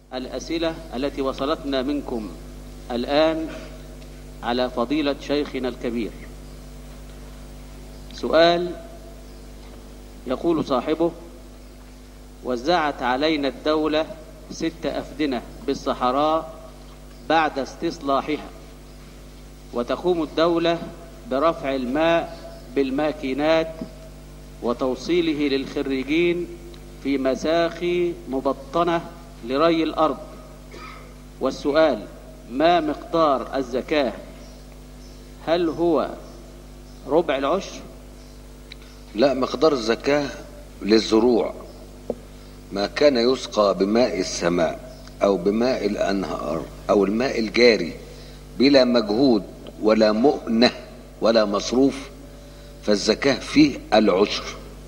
الأسئلة التي وصلتنا منكم الآن على فضيلة شيخنا الكبير سؤال يقول صاحبه وزعت علينا الدولة ست أفدنة بالصحراء بعد استصلاحها وتقوم الدولة برفع الماء بالماكينات وتوصيله للخريجين في مساخي مبطنة لري الأرض والسؤال ما مقدار الزكاة هل هو ربع العشر لا مقدار الزكاة للزروع ما كان يسقى بماء السماء أو بماء الأنهار أو الماء الجاري بلا مجهود ولا مؤنة ولا مصروف فالزكاة فيه العشر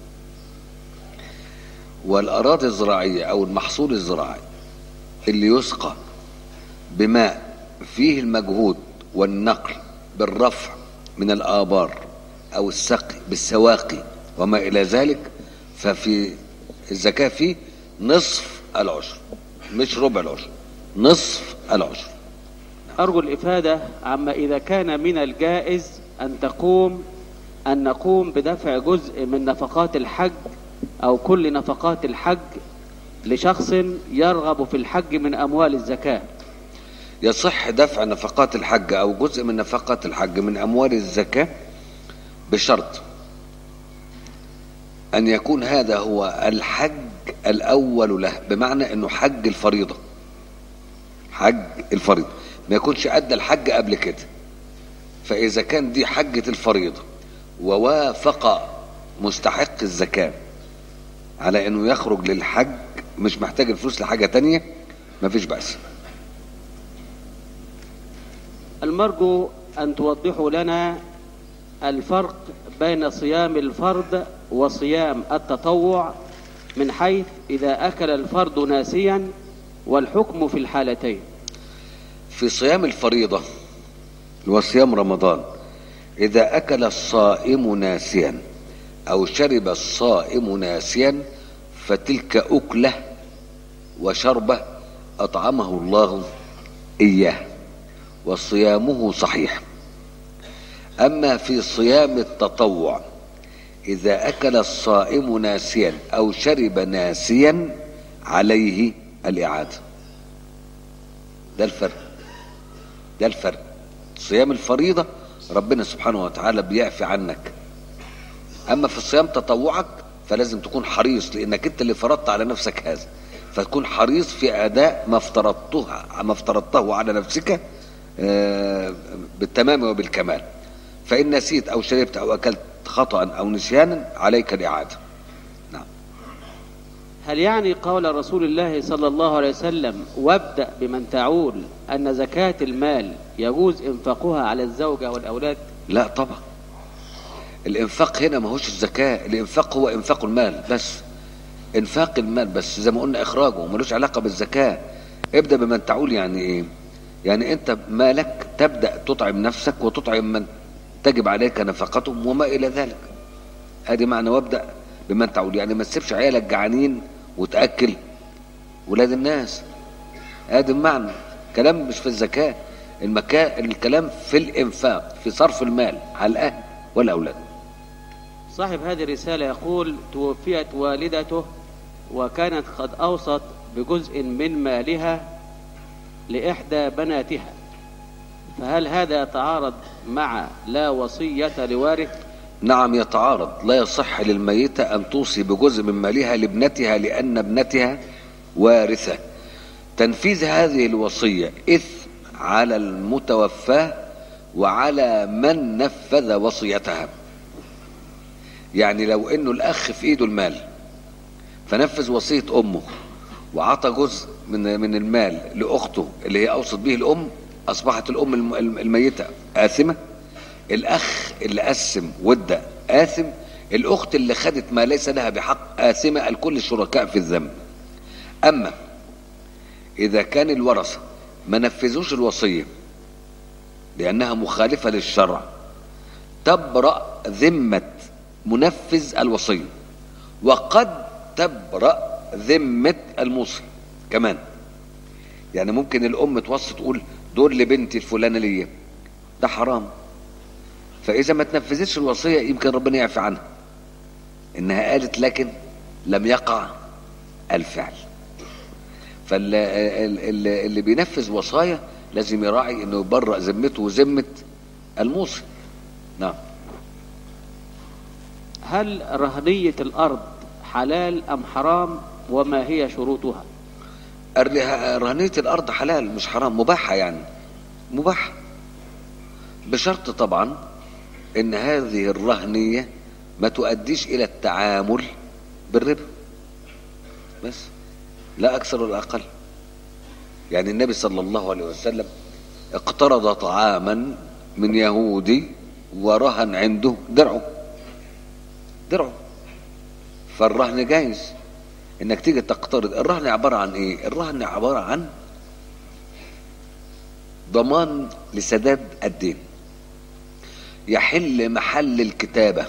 والأراضي الزراعية أو المحصول الزراعي اللي يسقى بماء فيه المجهود والنقل بالرفع من الآبار أو السقي بالسواقي وما إلى ذلك ففي الزكاة فيه نصف العشر مش ربع العشر نصف العشر أرجو الإفادة عما إذا كان من الجائز أن تقوم أن نقوم بدفع جزء من نفقات الحج أو كل نفقات الحج لشخص يرغب في الحج من أموال الزكاة يصح دفع نفقات الحج أو جزء من نفقات الحج من أموال الزكاة بشرط أن يكون هذا هو الحج الأول له بمعنى أنه حج الفريضة حج الفريضة ما يكونش أدى الحج قبل كده فإذا كان دي حجة الفريضة ووافق مستحق الزكاة على أنه يخرج للحج مش محتاج الفلوس لحاجة تانية مفيش بأس المرجو أن توضحوا لنا الفرق بين صيام الفرض وصيام التطوع من حيث إذا أكل الفرد ناسيا والحكم في الحالتين في صيام الفريضة اللي هو صيام رمضان إذا أكل الصائم ناسيا أو شرب الصائم ناسيا فتلك أكلة وشربة أطعمه الله إياه وصيامه صحيح أما في صيام التطوع إذا أكل الصائم ناسيا أو شرب ناسيا عليه الإعادة ده الفرق ده الفرق صيام الفريضة ربنا سبحانه وتعالى بيعفي عنك أما في الصيام تطوعك فلازم تكون حريص لأنك أنت اللي فرضت على نفسك هذا فتكون حريص في أداء ما افترضته ما افترضته على نفسك بالتمام وبالكمال فإن نسيت أو شربت أو أكلت خطأ أو نسيانا عليك الإعادة نعم هل يعني قول رسول الله صلى الله عليه وسلم وابدأ بمن تعول أن زكاة المال يجوز إنفاقها على الزوجة والأولاد لا طبعا الإنفاق هنا ما هوش الزكاة الإنفاق هو إنفاق المال بس إنفاق المال بس زي ما قلنا إخراجه ملوش علاقة بالزكاة ابدأ بمن تعول يعني إيه يعني أنت مالك تبدأ تطعم نفسك وتطعم من تجب عليك نفقتهم وما إلى ذلك هذه معنى وابدأ بمن تعول يعني ما تسيبش عيالك جعانين وتأكل ولاد الناس هذا المعنى كلام مش في الزكاة المكان الكلام في الإنفاق في صرف المال على الأهل والأولاد صاحب هذه الرسالة يقول توفيت والدته وكانت قد أوصت بجزء من مالها لإحدى بناتها فهل هذا يتعارض مع لا وصية لوارث نعم يتعارض لا يصح للميتة أن توصي بجزء من مالها لابنتها لأن ابنتها وارثة تنفيذ هذه الوصية إثم على المتوفى وعلى من نفذ وصيتها يعني لو انه الاخ في ايده المال فنفذ وصية امه وعطى جزء من من المال لاخته اللي هي اوصت به الام اصبحت الام الميتة آثمة الاخ اللي قسم وادى آثم الاخت اللي خدت ما ليس لها بحق آثمة الكل شركاء في الذنب اما اذا كان الورثة ما نفذوش الوصية لانها مخالفة للشرع تبرأ ذمة منفذ الوصية وقد تبرأ ذمة الموصي كمان يعني ممكن الام توصي تقول دول لبنتي الفلانه ليا ده حرام فاذا ما تنفذتش الوصيه يمكن ربنا يعفي عنها انها قالت لكن لم يقع الفعل فاللي اللي بينفذ وصايا لازم يراعي انه يبرأ ذمته وذمه الموصي نعم هل رهنية الأرض حلال أم حرام وما هي شروطها الره- رهنية الأرض حلال مش حرام مباحة يعني مباحة بشرط طبعا إن هذه الرهنية ما تؤديش إلى التعامل بالربا بس لا أكثر ولا أقل يعني النبي صلى الله عليه وسلم اقترض طعاما من يهودي ورهن عنده درعه درعه فالرهن جايز انك تيجي تقترض الرهن عبارة عن ايه الرهن عبارة عن ضمان لسداد الدين يحل محل الكتابة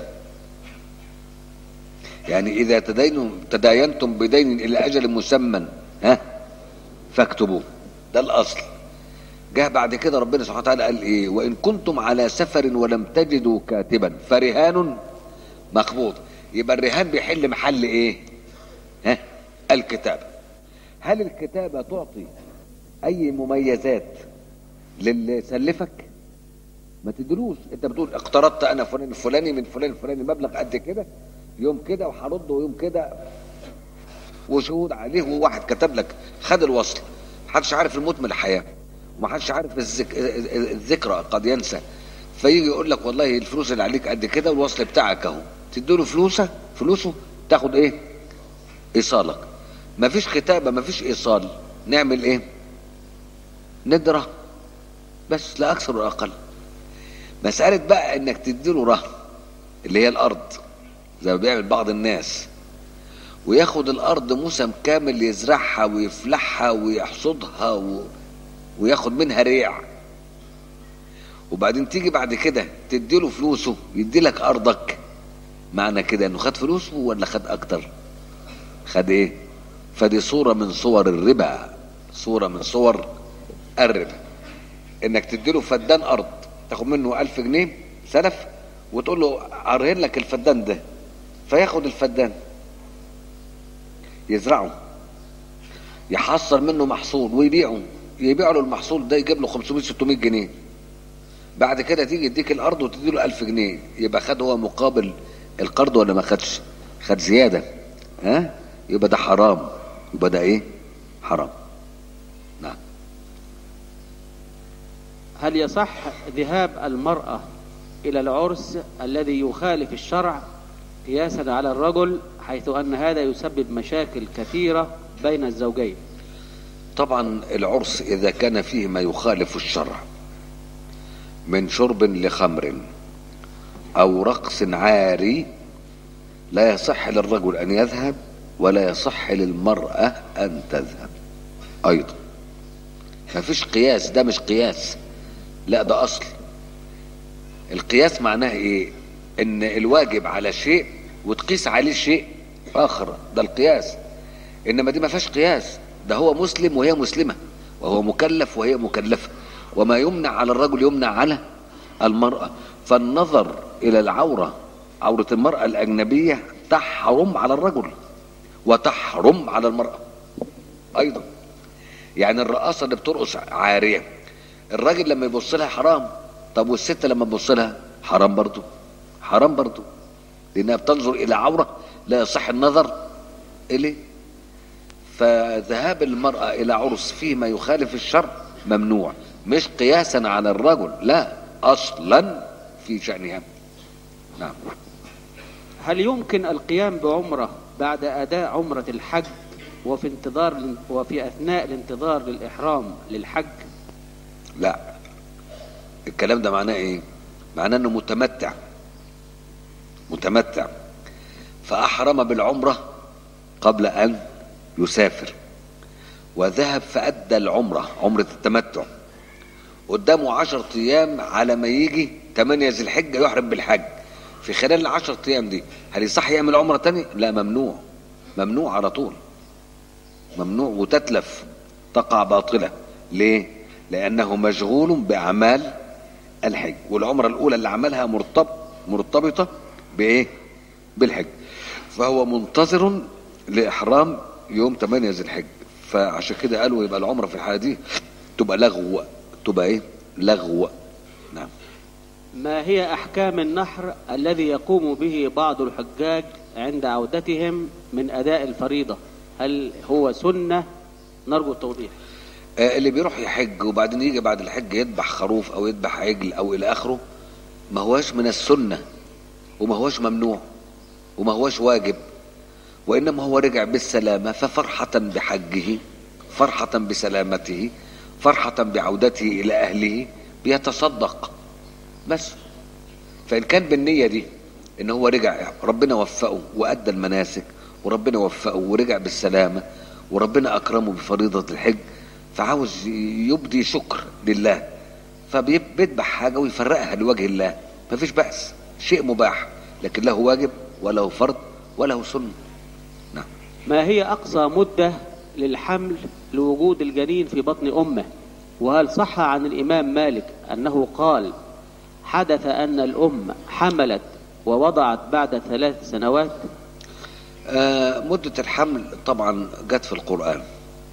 يعني اذا تدينوا تداينتم بدين الى اجل مسمى ها فاكتبوه ده الاصل جاء بعد كده ربنا سبحانه وتعالى قال ايه وان كنتم على سفر ولم تجدوا كاتبا فرهان مقبوض يبقى الرهان بيحل محل ايه ها الكتابة هل الكتابة تعطي اي مميزات للي سلفك ما تدروش انت بتقول اقترضت انا فلان الفلاني من فلان الفلاني مبلغ قد كده يوم كده وهرده يوم كده وشهود عليه وواحد كتب لك خد الوصل محدش عارف الموت من الحياه ومحدش عارف الذك... الذكرى قد ينسى فيجي يقول لك والله الفلوس اللي عليك قد كده والوصل بتاعك اهو تديله فلوسه فلوسه تاخد ايه ايصالك مفيش كتابه مفيش ايصال نعمل ايه ندره بس لا اكثر ولا اقل مساله بقى انك تديله رهن اللي هي الارض زي ما بيعمل بعض الناس وياخد الارض موسم كامل يزرعها ويفلحها ويحصدها و... وياخد منها ريع وبعدين تيجي بعد كده تديله فلوسه يدي لك ارضك معنى كده انه خد فلوسه ولا خد اكتر خد ايه فدي صورة من صور الربا صورة من صور الربا انك تديله فدان ارض تاخد منه الف جنيه سلف وتقول له ارهن لك الفدان ده فياخد الفدان يزرعه يحصل منه محصول ويبيعه يبيع له المحصول ده يجيب له 500 600 جنيه بعد كده تيجي يديك الارض وتدي له 1000 جنيه يبقى خد هو مقابل القرض ولا ما خدش خد زياده ها يبقى ده حرام يبقى ده ايه حرام نعم هل يصح ذهاب المرأة إلى العرس الذي يخالف الشرع قياسا على الرجل حيث أن هذا يسبب مشاكل كثيرة بين الزوجين طبعا العرس اذا كان فيه ما يخالف الشرع من شرب لخمر او رقص عاري لا يصح للرجل ان يذهب ولا يصح للمرأة ان تذهب ايضا ما فيش قياس ده مش قياس لا ده اصل القياس معناه ايه ان الواجب على شيء وتقيس عليه شيء اخر ده القياس انما دي ما فيهاش قياس ده هو مسلم وهي مسلمة وهو مكلف وهي مكلفة وما يمنع على الرجل يمنع على المرأة فالنظر إلى العورة عورة المرأة الأجنبية تحرم على الرجل وتحرم على المرأة أيضا يعني الرقاصة اللي بترقص عارية الراجل لما يبص لها حرام طب والست لما تبص لها حرام برضو حرام برضو لأنها بتنظر إلى عورة لا يصح النظر إليه فذهاب المرأة إلى عرس فيما يخالف الشرع ممنوع مش قياسا على الرجل لا أصلا في شأنها نعم هل يمكن القيام بعمرة بعد أداء عمرة الحج وفي انتظار وفي أثناء الانتظار للإحرام للحج لا الكلام ده معناه ايه معناه انه متمتع متمتع فأحرم بالعمرة قبل أن يسافر وذهب فأدى العمرة عمرة التمتع قدامه عشر أيام على ما يجي تمانية ذي الحجة يحرم بالحج في خلال العشر أيام دي هل يصح يعمل عمرة تانية؟ لا ممنوع ممنوع على طول ممنوع وتتلف تقع باطلة ليه لأنه مشغول بأعمال الحج والعمرة الأولى اللي عملها مرتبط مرتبطة بإيه بالحج فهو منتظر لإحرام يوم 8 ذي الحج فعشان كده قالوا يبقى العمرة في الحالة دي تبقى لغو تبقى إيه لغو نعم ما هي أحكام النحر الذي يقوم به بعض الحجاج عند عودتهم من أداء الفريضة هل هو سنة نرجو التوضيح آه، اللي بيروح يحج وبعدين يجي بعد الحج يذبح خروف او يذبح عجل او الى اخره ما هواش من السنه وما هواش ممنوع وما هواش واجب وانما هو رجع بالسلامه ففرحه بحجه فرحه بسلامته فرحه بعودته الى اهله بيتصدق بس فان كان بالنيه دي ان هو رجع ربنا وفقه وادى المناسك وربنا وفقه ورجع بالسلامه وربنا اكرمه بفريضه الحج فعاوز يبدي شكر لله فبيذبح حاجه ويفرقها لوجه الله مفيش بأس شيء مباح لكن له واجب وله فرض وله سنه نعم ما هي أقصى مدة للحمل لوجود الجنين في بطن أمه وهل صح عن الإمام مالك أنه قال حدث أن الأم حملت ووضعت بعد ثلاث سنوات آه مدة الحمل طبعا جت في القرآن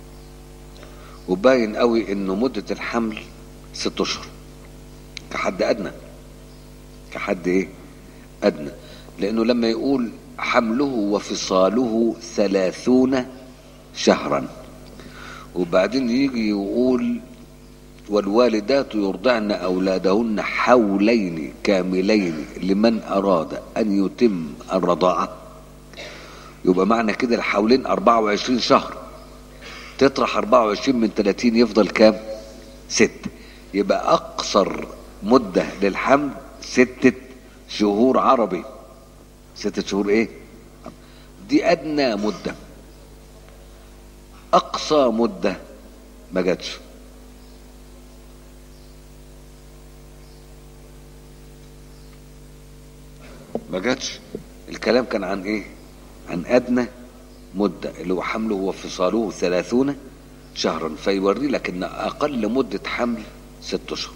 وباين قوي انه مدة الحمل ست اشهر كحد ادنى كحد ايه ادنى لانه لما يقول حمله وفصاله ثلاثون شهرا وبعدين يجي يقول والوالدات يرضعن اولادهن حولين كاملين لمن اراد ان يتم الرضاعه يبقى معنى كده الحولين 24 شهر تطرح 24 من 30 يفضل كام ست يبقى اقصر مدة للحمل ستة شهور عربي ستة شهور ايه دي ادنى مدة اقصى مدة ما جاتش ما جاتش الكلام كان عن ايه عن ادنى مدة اللي هو حمله وفصاله ثلاثون شهرا فيوري لك ان اقل مدة حمل ست اشهر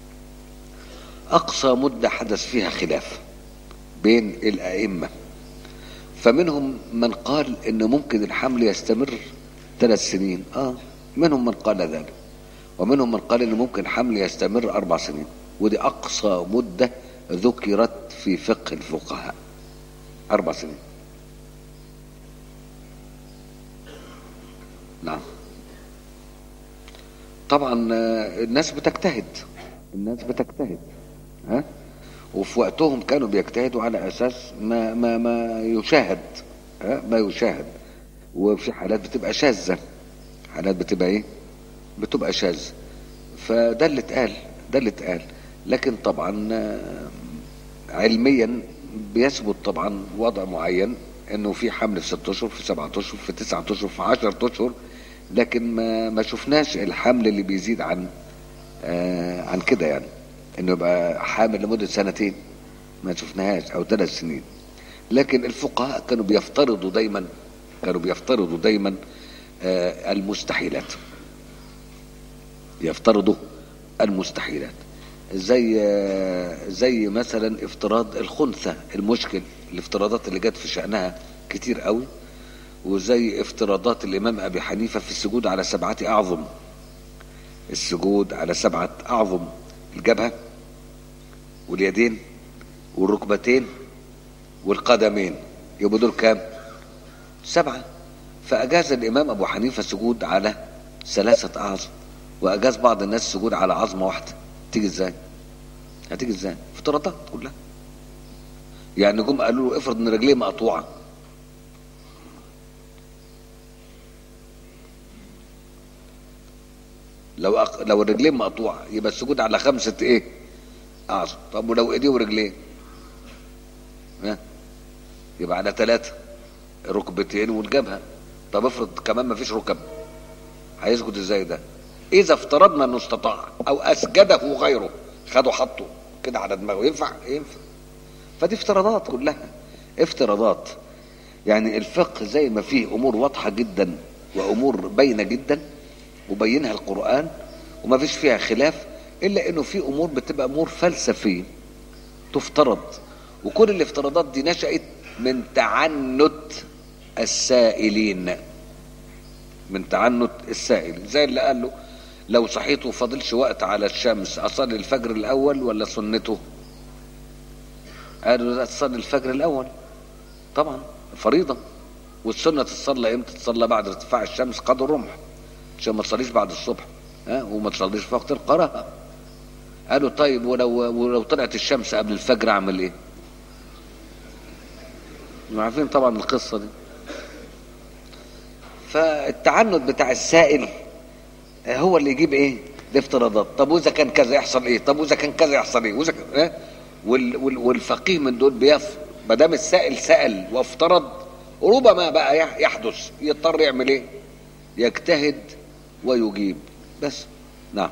اقصى مدة حدث فيها خلاف بين الائمة فمنهم من قال ان ممكن الحمل يستمر ثلاث سنين اه منهم من قال ذلك ومنهم من قال ان ممكن حمل يستمر اربع سنين ودي اقصى مدة ذكرت في فقه الفقهاء اربع سنين نعم طبعا آه، الناس بتجتهد الناس بتجتهد ها وفي وقتهم كانوا بيجتهدوا على اساس ما ما ما يشاهد ها ما يشاهد وفي حالات بتبقى شاذه حالات بتبقى ايه بتبقى شاذه فده اللي اتقال ده اللي اتقال لكن طبعا آه، علميا بيثبت طبعا وضع معين انه في حمل في ست اشهر في سبعة اشهر في تسعة اشهر في عشرة اشهر لكن ما ما شفناش الحمل اللي بيزيد عن آه عن كده يعني انه يبقى حامل لمدة سنتين ما شفناهاش او ثلاث سنين لكن الفقهاء كانوا بيفترضوا دايما كانوا بيفترضوا دايما آه المستحيلات يفترضوا المستحيلات زي آه، زي مثلا افتراض الخنثى المشكل الافتراضات اللي جت في شأنها كتير قوي وزي افتراضات الإمام أبي حنيفة في السجود على سبعة أعظم السجود على سبعة أعظم الجبهة واليدين والركبتين والقدمين يبقوا دول كام سبعة فأجاز الإمام أبو حنيفة السجود على ثلاثة أعظم وأجاز بعض الناس السجود على عظمة واحدة تيجي ازاي هتيجي ازاي افتراضات كلها يعني جم قالوا له افرض ان رجليه مقطوعه لو أق... لو الرجلين مقطوعه يبقى السجود على خمسه ايه اعظم طب ولو ايديه ورجليه ها يبقى على ثلاثه ركبتين والجبهه طب افرض كمان ما فيش ركب هيسجد ازاي ده اذا افترضنا انه استطاع او اسجده غيره خده حطه كده على دماغه ينفع ينفع فدي افتراضات كلها افتراضات يعني الفقه زي ما فيه امور واضحه جدا وامور باينه جدا وبينها القرآن وما فيش فيها خلاف إلا إنه في أمور بتبقى أمور فلسفية تفترض وكل الافتراضات دي نشأت من تعنت السائلين من تعنت السائل زي اللي قال له لو صحيت وفاضلش وقت على الشمس أصلي الفجر الأول ولا سنته قالوا لا تصلي الفجر الأول طبعا فريضة والسنة تصلى امتى تصلى بعد ارتفاع الشمس قدر الرمح عشان ما تصليش بعد الصبح ها وما تصليش في وقت القراءة قالوا طيب ولو ولو طلعت الشمس قبل الفجر اعمل ايه؟ عارفين طبعا القصة دي فالتعنت بتاع السائل هو اللي يجيب ايه؟ الافتراضات طب واذا كان كذا يحصل ايه؟ طب واذا كان كذا يحصل ايه؟ واذا كان إيه؟ وال وال والفقيه من دول بيف ما دام السائل سأل وافترض ربما بقى يحدث يضطر يعمل ايه؟ يجتهد ويجيب بس نعم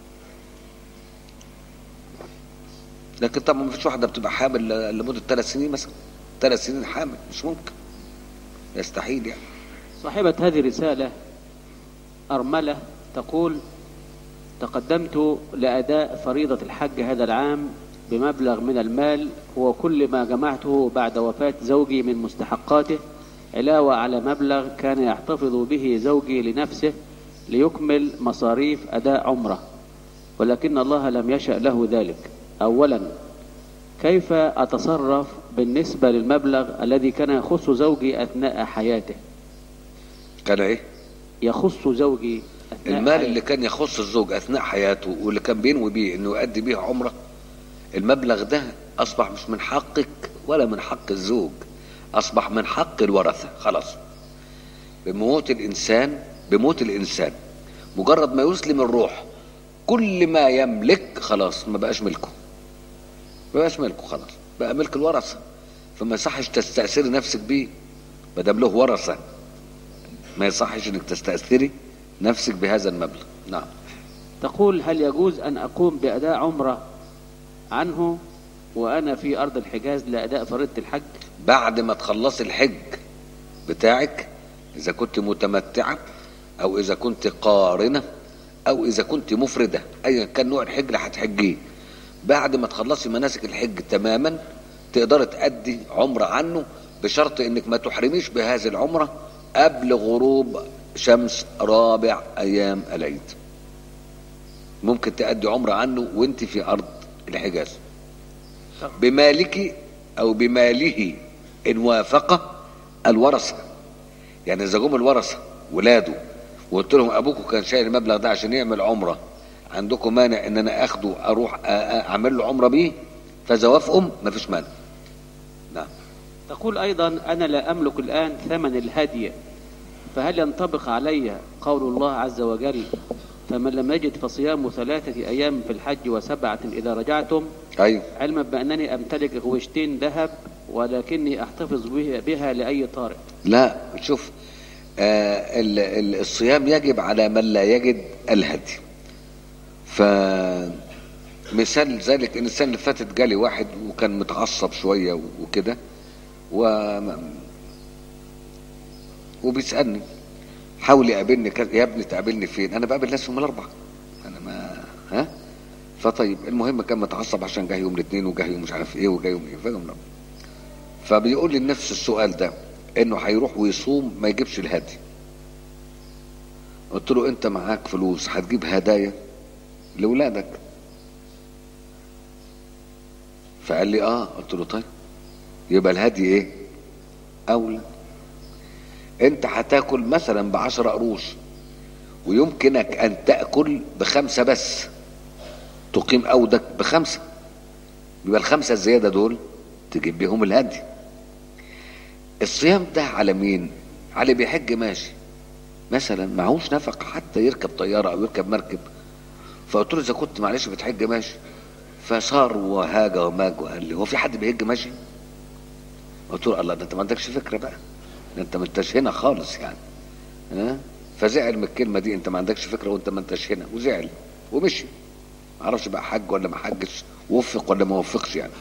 لكن طبعا ما فيش واحده بتبقى حامل لمده ثلاث سنين مثلا ثلاث سنين حامل مش ممكن يستحيل يعني صاحبة هذه الرسالة أرملة تقول تقدمت لأداء فريضة الحج هذا العام بمبلغ من المال هو كل ما جمعته بعد وفاة زوجي من مستحقاته علاوة على مبلغ كان يحتفظ به زوجي لنفسه ليكمل مصاريف أداء عمره ولكن الله لم يشأ له ذلك أولا كيف أتصرف بالنسبة للمبلغ الذي كان يخص زوجي أثناء حياته كان ايه؟ يخص زوجي أثناء المال حياته. اللي كان يخص الزوج اثناء حياته واللي كان بينوي بيه انه يؤدي بيه عمره المبلغ ده اصبح مش من حقك ولا من حق الزوج اصبح من حق الورثه خلاص بموت الانسان بموت الانسان مجرد ما يسلم الروح كل ما يملك خلاص ما بقاش ملكه ما بقاش ملكه خلاص بقى ملك الورثه فما يصحش تستأثري نفسك بيه ما دام له ورثه ما يصحش انك تستأثري نفسك بهذا المبلغ نعم تقول هل يجوز أن أقوم بأداء عمرة عنه وأنا في أرض الحجاز لأداء فريضة الحج بعد ما تخلصي الحج بتاعك اذا كنت متمتعه او اذا كنت قارنه او اذا كنت مفرده ايا كان نوع الحج اللي هتحجيه بعد ما تخلصي مناسك الحج تماما تقدر تأدي عمرة عنه بشرط انك ما تحرميش بهذه العمرة قبل غروب شمس رابع ايام العيد ممكن تأدي عمرة عنه وانت في ارض الحجاز بمالك او بماله ان وافق الورثه يعني اذا جم الورثه ولاده وقلت لهم ابوكم كان شايل المبلغ ده عشان يعمل عمره عندكم مانع ان انا اخده اروح أ- أ- اعمل له عمره بيه فاذا وافقوا مفيش مانع نعم تقول أيضا أنا لا أملك الآن ثمن الهدي فهل ينطبق علي قول الله عز وجل فمن لم يجد فصيام ثلاثة أيام في الحج وسبعة إذا رجعتم ايوه علما بأنني أمتلك غوشتين ذهب ولكني أحتفظ به- بها لأي طارئ لا شوف آه ال- ال- الصيام يجب على من لا يجد الهدي ف مثال ذلك ان السنه اللي فاتت جالي واحد وكان متعصب شويه وكده و وبيسالني حاول يقابلني كذا يا ابني تقابلني فين انا بقابل ناس يوم الاربعاء انا ما ها فطيب المهم كان متعصب عشان جاي يوم الاثنين وجاي يوم مش عارف ايه وجاي يوم ايه فيوم الأربعاء. فبيقول لي نفس السؤال ده انه هيروح ويصوم ما يجيبش الهدي قلت له انت معاك فلوس هتجيب هدايا لاولادك فقال لي اه قلت له طيب يبقى الهدي ايه اولى انت هتاكل مثلا بعشرة قروش ويمكنك ان تاكل بخمسه بس تقيم اودك بخمسه يبقى الخمسه الزياده دول تجيب بيهم الهدي الصيام ده على مين على اللي بيحج ماشي مثلا معهوش نفق حتى يركب طياره او يركب مركب فقلت له اذا كنت معلش بتحج ماشي فصار وهاج وماج وقال لي هو في حد بيحج ماشي قلت له الله ده انت ما عندكش فكره بقى ده انت ما انتش هنا خالص يعني ها فزعل من الكلمه دي انت ما عندكش فكره وانت ما انتش هنا وزعل ومشي ما اعرفش بقى حج ولا ما حجش وفق ولا ما وفقش يعني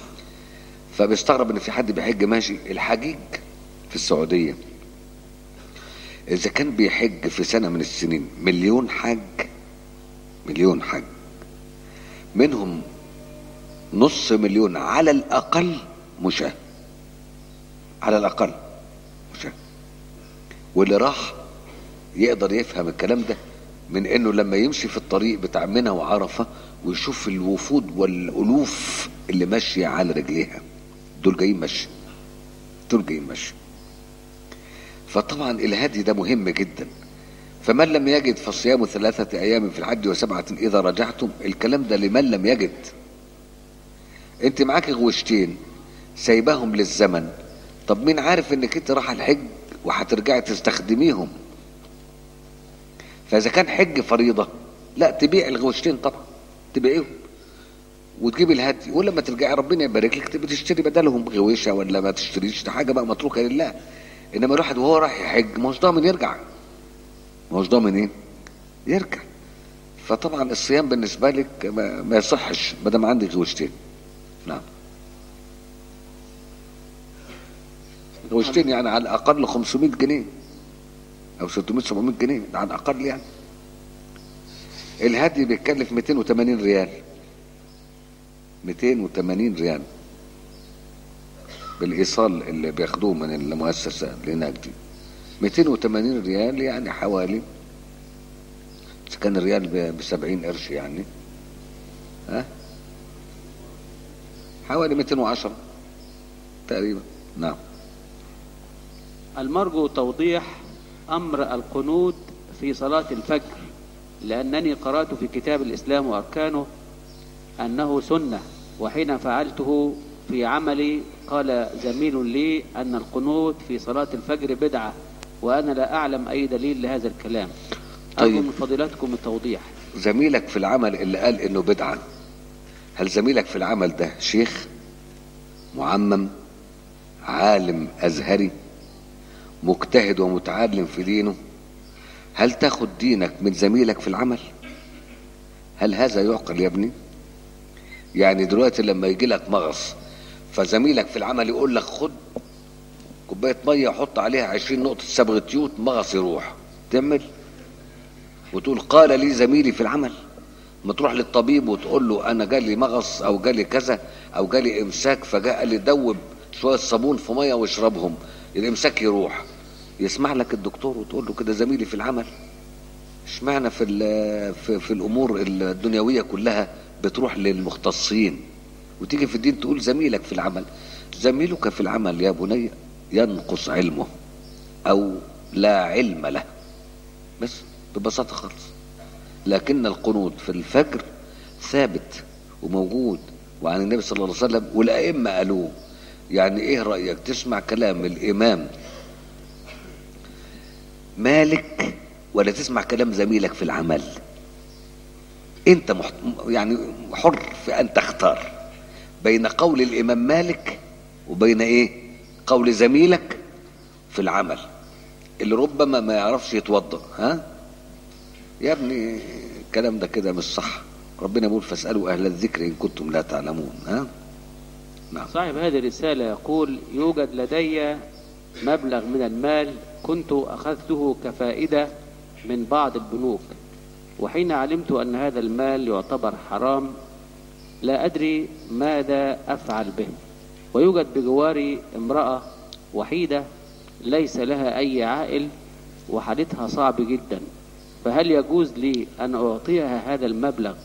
فبيستغرب ان في حد بيحج ماشي الحجيج في السعوديه اذا كان بيحج في سنه من السنين مليون حاج مليون حاج منهم نص مليون على الاقل مشاه على الاقل مشاه واللي راح يقدر يفهم الكلام ده من انه لما يمشي في الطريق بتاع منى وعرفه ويشوف الوفود والالوف اللي ماشيه على رجليها دول جايين مشي دول جايين مشي فطبعا الهدي ده مهم جدا فمن لم يجد فصيام ثلاثة أيام في الحج وسبعة إذا رجعتم الكلام ده لمن لم يجد أنت معاك غوشتين سايباهم للزمن طب مين عارف إنك أنت راح الحج وهترجعي تستخدميهم فإذا كان حج فريضة لا تبيع الغوشتين طبعا تبيعيهم وتجيب الهدي ولما ترجعي ربنا يبارك لك تبقى تشتري بدلهم غويشه ولا ما تشتريش ده حاجه بقى متروكه لله انما الواحد وهو رايح يحج ما هوش ضامن يرجع ما هوش ضامن ايه؟ يرجع فطبعا الصيام بالنسبه لك ما, ما يصحش ما دام عندك غوشتين نعم غوشتين يعني على الاقل 500 جنيه او 600 700 جنيه ده على الاقل يعني الهدي بيتكلف 280 ريال 280 ريال بالايصال اللي بياخدوه من المؤسسه اللي هناك دي 280 ريال يعني حوالي اذا كان الريال ب 70 قرش يعني ها حوالي 210 تقريبا نعم المرجو توضيح أمر القنوت في صلاة الفجر لأنني قرأت في كتاب الإسلام وأركانه أنه سنة وحين فعلته في عملي قال زميل لي أن القنوت في صلاة الفجر بدعة وأنا لا أعلم أي دليل لهذا الكلام أرجو طيب. من فضيلتكم التوضيح زميلك في العمل اللي قال انه بدعه هل زميلك في العمل ده شيخ معمم عالم ازهري مجتهد ومتعلم في دينه هل تاخد دينك من زميلك في العمل هل هذا يعقل يا ابني يعني دلوقتي لما يجي لك مغص فزميلك في العمل يقول لك خد كوبايه ميه وحط عليها 20 نقطه صبغه يوت مغص يروح تعمل وتقول قال لي زميلي في العمل ما تروح للطبيب وتقول له انا جالي مغص او جالي كذا او جالي امساك فجاء قال لي دوب شويه صابون في ميه واشربهم الامساك يروح يسمع لك الدكتور وتقول له كده زميلي في العمل اشمعنى في ال- في, في الامور الدنيويه كلها بتروح للمختصين وتيجي في الدين تقول زميلك في العمل زميلك في العمل يا بني ينقص علمه او لا علم له بس ببساطة خالص لكن القنوت في الفجر ثابت وموجود وعن النبي صلى الله عليه وسلم والأئمة قالوه يعني ايه رأيك تسمع كلام الإمام مالك ولا تسمع كلام زميلك في العمل انت محت... يعني حر في ان تختار بين قول الامام مالك وبين ايه قول زميلك في العمل اللي ربما ما يعرفش يتوضا ها يا ابني الكلام ده كده مش صح ربنا يقول فاسالوا اهل الذكر ان كنتم لا تعلمون ها نعم صاحب هذه الرسالة يقول يوجد لدي مبلغ من المال كنت أخذته كفائدة من بعض البنوك وحين علمت أن هذا المال يعتبر حرام لا أدري ماذا أفعل به ويوجد بجواري امرأة وحيدة ليس لها أي عائل وحالتها صعب جدا فهل يجوز لي أن أعطيها هذا المبلغ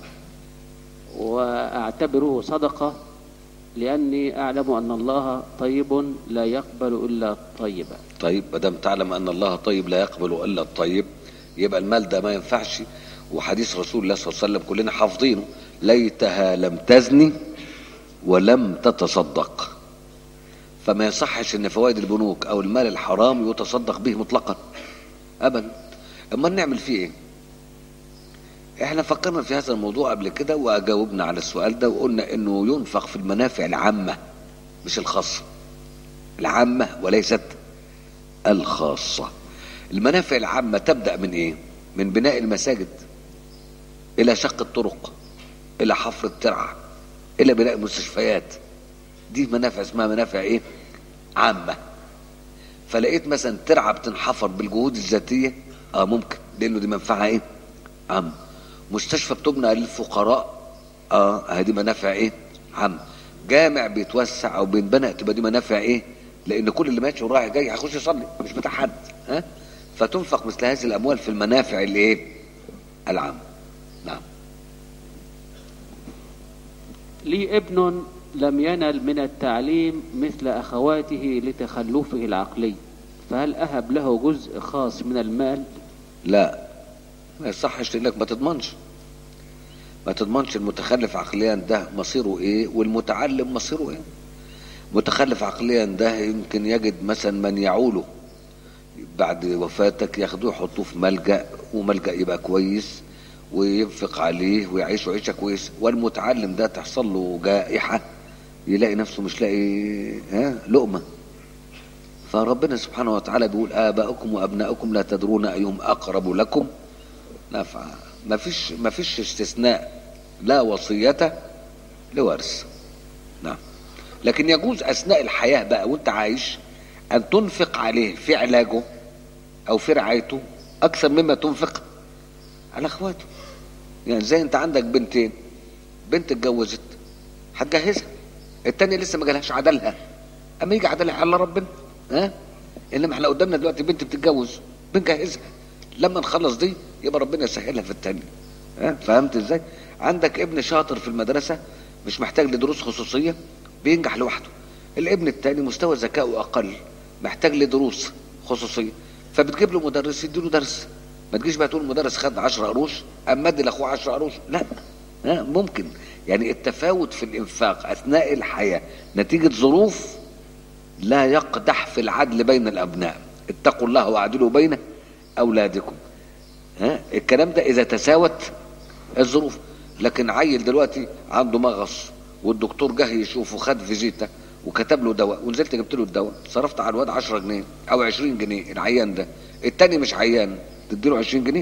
وأعتبره صدقة لأني أعلم أن الله طيب لا يقبل إلا طيبا طيب ما دام تعلم ان الله طيب لا يقبل الا الطيب يبقى المال ده ما ينفعش وحديث رسول الله صلى الله عليه وسلم كلنا حافظينه ليتها لم تزني ولم تتصدق فما يصحش ان فوائد البنوك او المال الحرام يتصدق به مطلقا ابدا اما نعمل فيه ايه احنا فكرنا في هذا الموضوع قبل كده واجاوبنا على السؤال ده وقلنا انه ينفق في المنافع العامه مش الخاصه العامه وليست الخاصه المنافع العامه تبدا من ايه من بناء المساجد الى شق الطرق الى حفر الترعه الى بناء المستشفيات دي منافع اسمها منافع ايه عامه فلقيت مثلا ترعه بتنحفر بالجهود الذاتيه اه ممكن لانه دي منفعه ايه عام مستشفى بتبنى للفقراء اه هذه منافع ايه عام جامع بيتوسع او بينبنى تبقى دي منافع ايه لان كل اللي ماشي ورايح جاي هيخش يصلي مش بتاع حد ها فتنفق مثل هذه الاموال في المنافع اللي ايه العامه نعم لي ابن لم ينل من التعليم مثل أخواته لتخلفه العقلي فهل أهب له جزء خاص من المال لا ما يصحش لانك ما تضمنش ما تضمنش المتخلف عقليا ده مصيره ايه والمتعلم مصيره ايه متخلف عقليا ده يمكن يجد مثلا من يعوله بعد وفاتك ياخدوه يحطوه في ملجأ وملجأ يبقى كويس وينفق عليه ويعيش عيشة كويس والمتعلم ده تحصل له جائحة يلاقي نفسه مش لاقي ها لقمة فربنا سبحانه وتعالى بيقول آباؤكم وأبناؤكم لا تدرون أيهم أقرب لكم نفعا ما فيش ما فيش استثناء لا وصية لورث نعم لكن يجوز أثناء الحياة بقى وأنت عايش أن تنفق عليه في علاجه أو في رعايته أكثر مما تنفق على اخواته يعني زي انت عندك بنتين بنت اتجوزت هتجهزها التانية لسه ما جالهاش عدلها اما يجي عدلها على ربنا ها انما احنا قدامنا دلوقتي بنت بتتجوز بنجهزها لما نخلص دي يبقى ربنا يسهلها في التانية ها فهمت ازاي عندك ابن شاطر في المدرسة مش محتاج لدروس خصوصية بينجح لوحده الابن التاني مستوى ذكائه اقل محتاج لدروس خصوصية فبتجيب له مدرس يديله درس ما تجيش بقى تقول المدرس خد 10 قروش اما ادي لاخوه 10 قروش لا ها ممكن يعني التفاوت في الانفاق اثناء الحياه نتيجه ظروف لا يقدح في العدل بين الابناء اتقوا الله واعدلوا بين اولادكم ها الكلام ده اذا تساوت الظروف لكن عيل دلوقتي عنده مغص والدكتور جه يشوفه خد فيزيتا وكتب له دواء ونزلت جبت له الدواء صرفت على الواد 10 جنيه او 20 جنيه العيان ده التاني مش عيان تديله 20 جنيه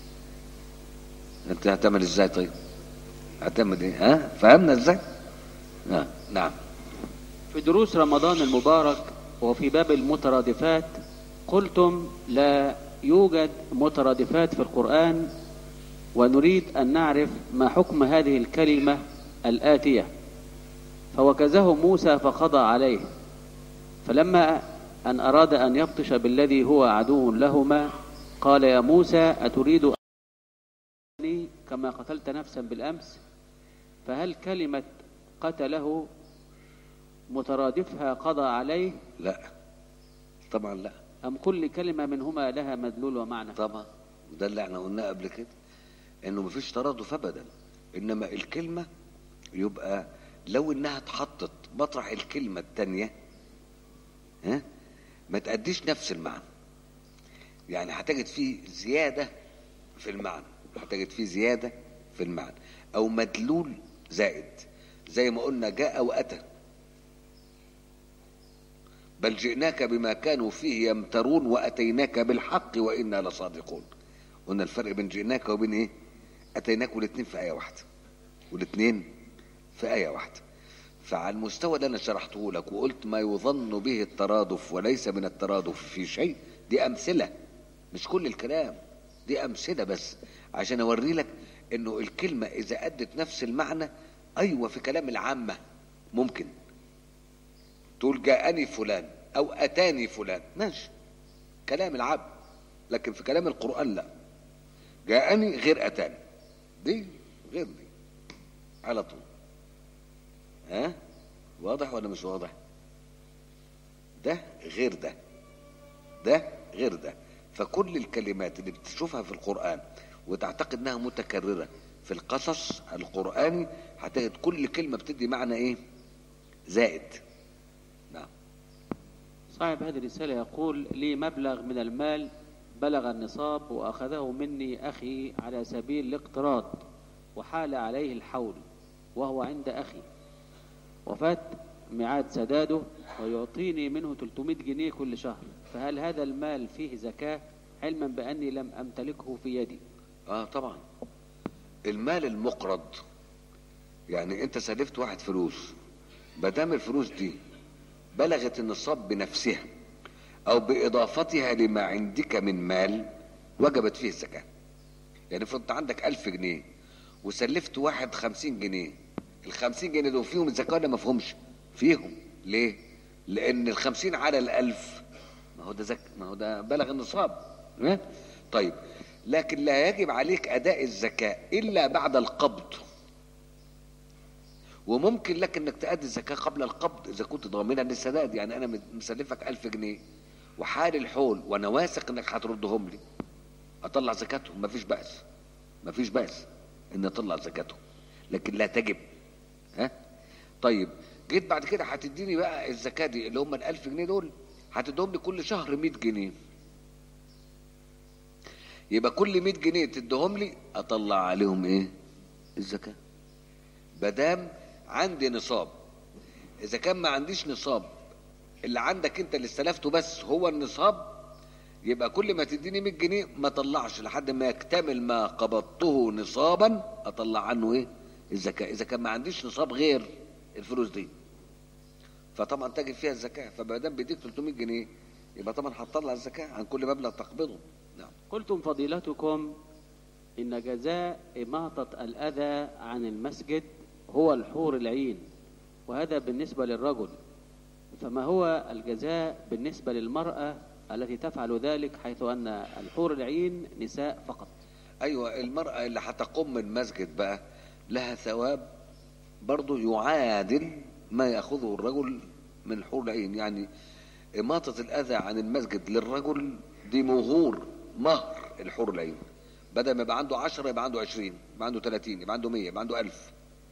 انت هتعمل ازاي طيب هتعمل ايه ها فهمنا ازاي آه. نعم في دروس رمضان المبارك وفي باب المترادفات قلتم لا يوجد مترادفات في القرآن ونريد أن نعرف ما حكم هذه الكلمة الآتية فوكزه موسى فقضى عليه فلما أن أراد أن يبطش بالذي هو عدو لهما قال يا موسى أتريد أن كما قتلت نفسا بالأمس فهل كلمة قتله مترادفها قضى عليه لا طبعا لا أم كل كلمة منهما لها مدلول ومعنى طبعا ده اللي احنا قلناه قبل كده انه مفيش ترادف ابدا انما الكلمه يبقى لو انها اتحطت مطرح الكلمه الثانيه ها ما تأديش نفس المعنى يعني هتجد فيه زياده في المعنى هتجد فيه زياده في المعنى او مدلول زائد زي ما قلنا جاء واتى بل جئناك بما كانوا فيه يمترون واتيناك بالحق وانا لصادقون قلنا الفرق بين جئناك وبين ايه اتيناك والاثنين في ايه واحده والاثنين في ايه واحده فعلى المستوى اللي انا شرحته لك وقلت ما يظن به الترادف وليس من الترادف في شيء دي امثله مش كل الكلام دي امثله بس عشان اوري لك انه الكلمه اذا ادت نفس المعنى ايوه في كلام العامه ممكن تقول جاءني فلان او اتاني فلان ماشي كلام العبد لكن في كلام القران لا جاءني غير اتاني دي غير دي على طول ها واضح ولا مش واضح ده غير ده ده غير ده فكل الكلمات اللي بتشوفها في القرآن وتعتقد انها متكررة في القصص القرآني هتجد كل كلمة بتدي معنى ايه زائد نعم صاحب هذه الرسالة يقول لي مبلغ من المال بلغ النصاب وأخذه مني أخي على سبيل الاقتراض وحال عليه الحول وهو عند أخي وفات ميعاد سداده ويعطيني منه 300 جنيه كل شهر فهل هذا المال فيه زكاة علما بأني لم أمتلكه في يدي اه طبعا المال المقرض يعني انت سلفت واحد فلوس ما دام الفلوس دي بلغت النصاب بنفسها او باضافتها لما عندك من مال وجبت فيه الزكاة يعني فرض عندك ألف جنيه وسلفت واحد خمسين جنيه الخمسين جنيه دول فيهم الزكاة ولا ما فيهمش فيهم ليه لان الخمسين على الألف ما هو ده زك ما هو ده بلغ النصاب ها؟ طيب لكن لا يجب عليك اداء الزكاة الا بعد القبض وممكن لك انك تأدي الزكاة قبل القبض اذا كنت ضامنا للسداد يعني انا مسلفك ألف جنيه وحال الحول وانا واثق انك هتردهم لي اطلع زكاتهم مفيش بأس مفيش بأس ان اطلع زكاتهم لكن لا تجب ها طيب جيت بعد كده هتديني بقى الزكاة دي اللي هم الألف جنيه دول هتديهم لي كل شهر 100 جنيه يبقى كل 100 جنيه تديهم لي اطلع عليهم ايه الزكاة بدام عندي نصاب اذا كان ما عنديش نصاب اللي عندك انت اللي استلفته بس هو النصاب يبقى كل ما تديني 100 جنيه ما طلعش لحد ما يكتمل ما قبضته نصابا اطلع عنه ايه الزكاة اذا كان ما عنديش نصاب غير الفلوس دي فطبعا تجب فيها الزكاة فما دام بيديك 300 جنيه يبقى طبعا هتطلع الزكاة عن كل مبلغ تقبضه نعم قلتم فضيلتكم إن جزاء إماطة الأذى عن المسجد هو الحور العين وهذا بالنسبة للرجل فما هو الجزاء بالنسبة للمرأة التي تفعل ذلك حيث أن الحور العين نساء فقط ايوه المرأة اللي هتقوم من مسجد بقى لها ثواب برضه يعادل ما ياخذه الرجل من الحور العين يعني إماطة الأذى عن المسجد للرجل دي مهور مهر الحور العين بدل ما يبقى عنده عشرة يبقى عنده عشرين يبقى عنده ثلاثين يبقى عنده مية يبقى عنده ألف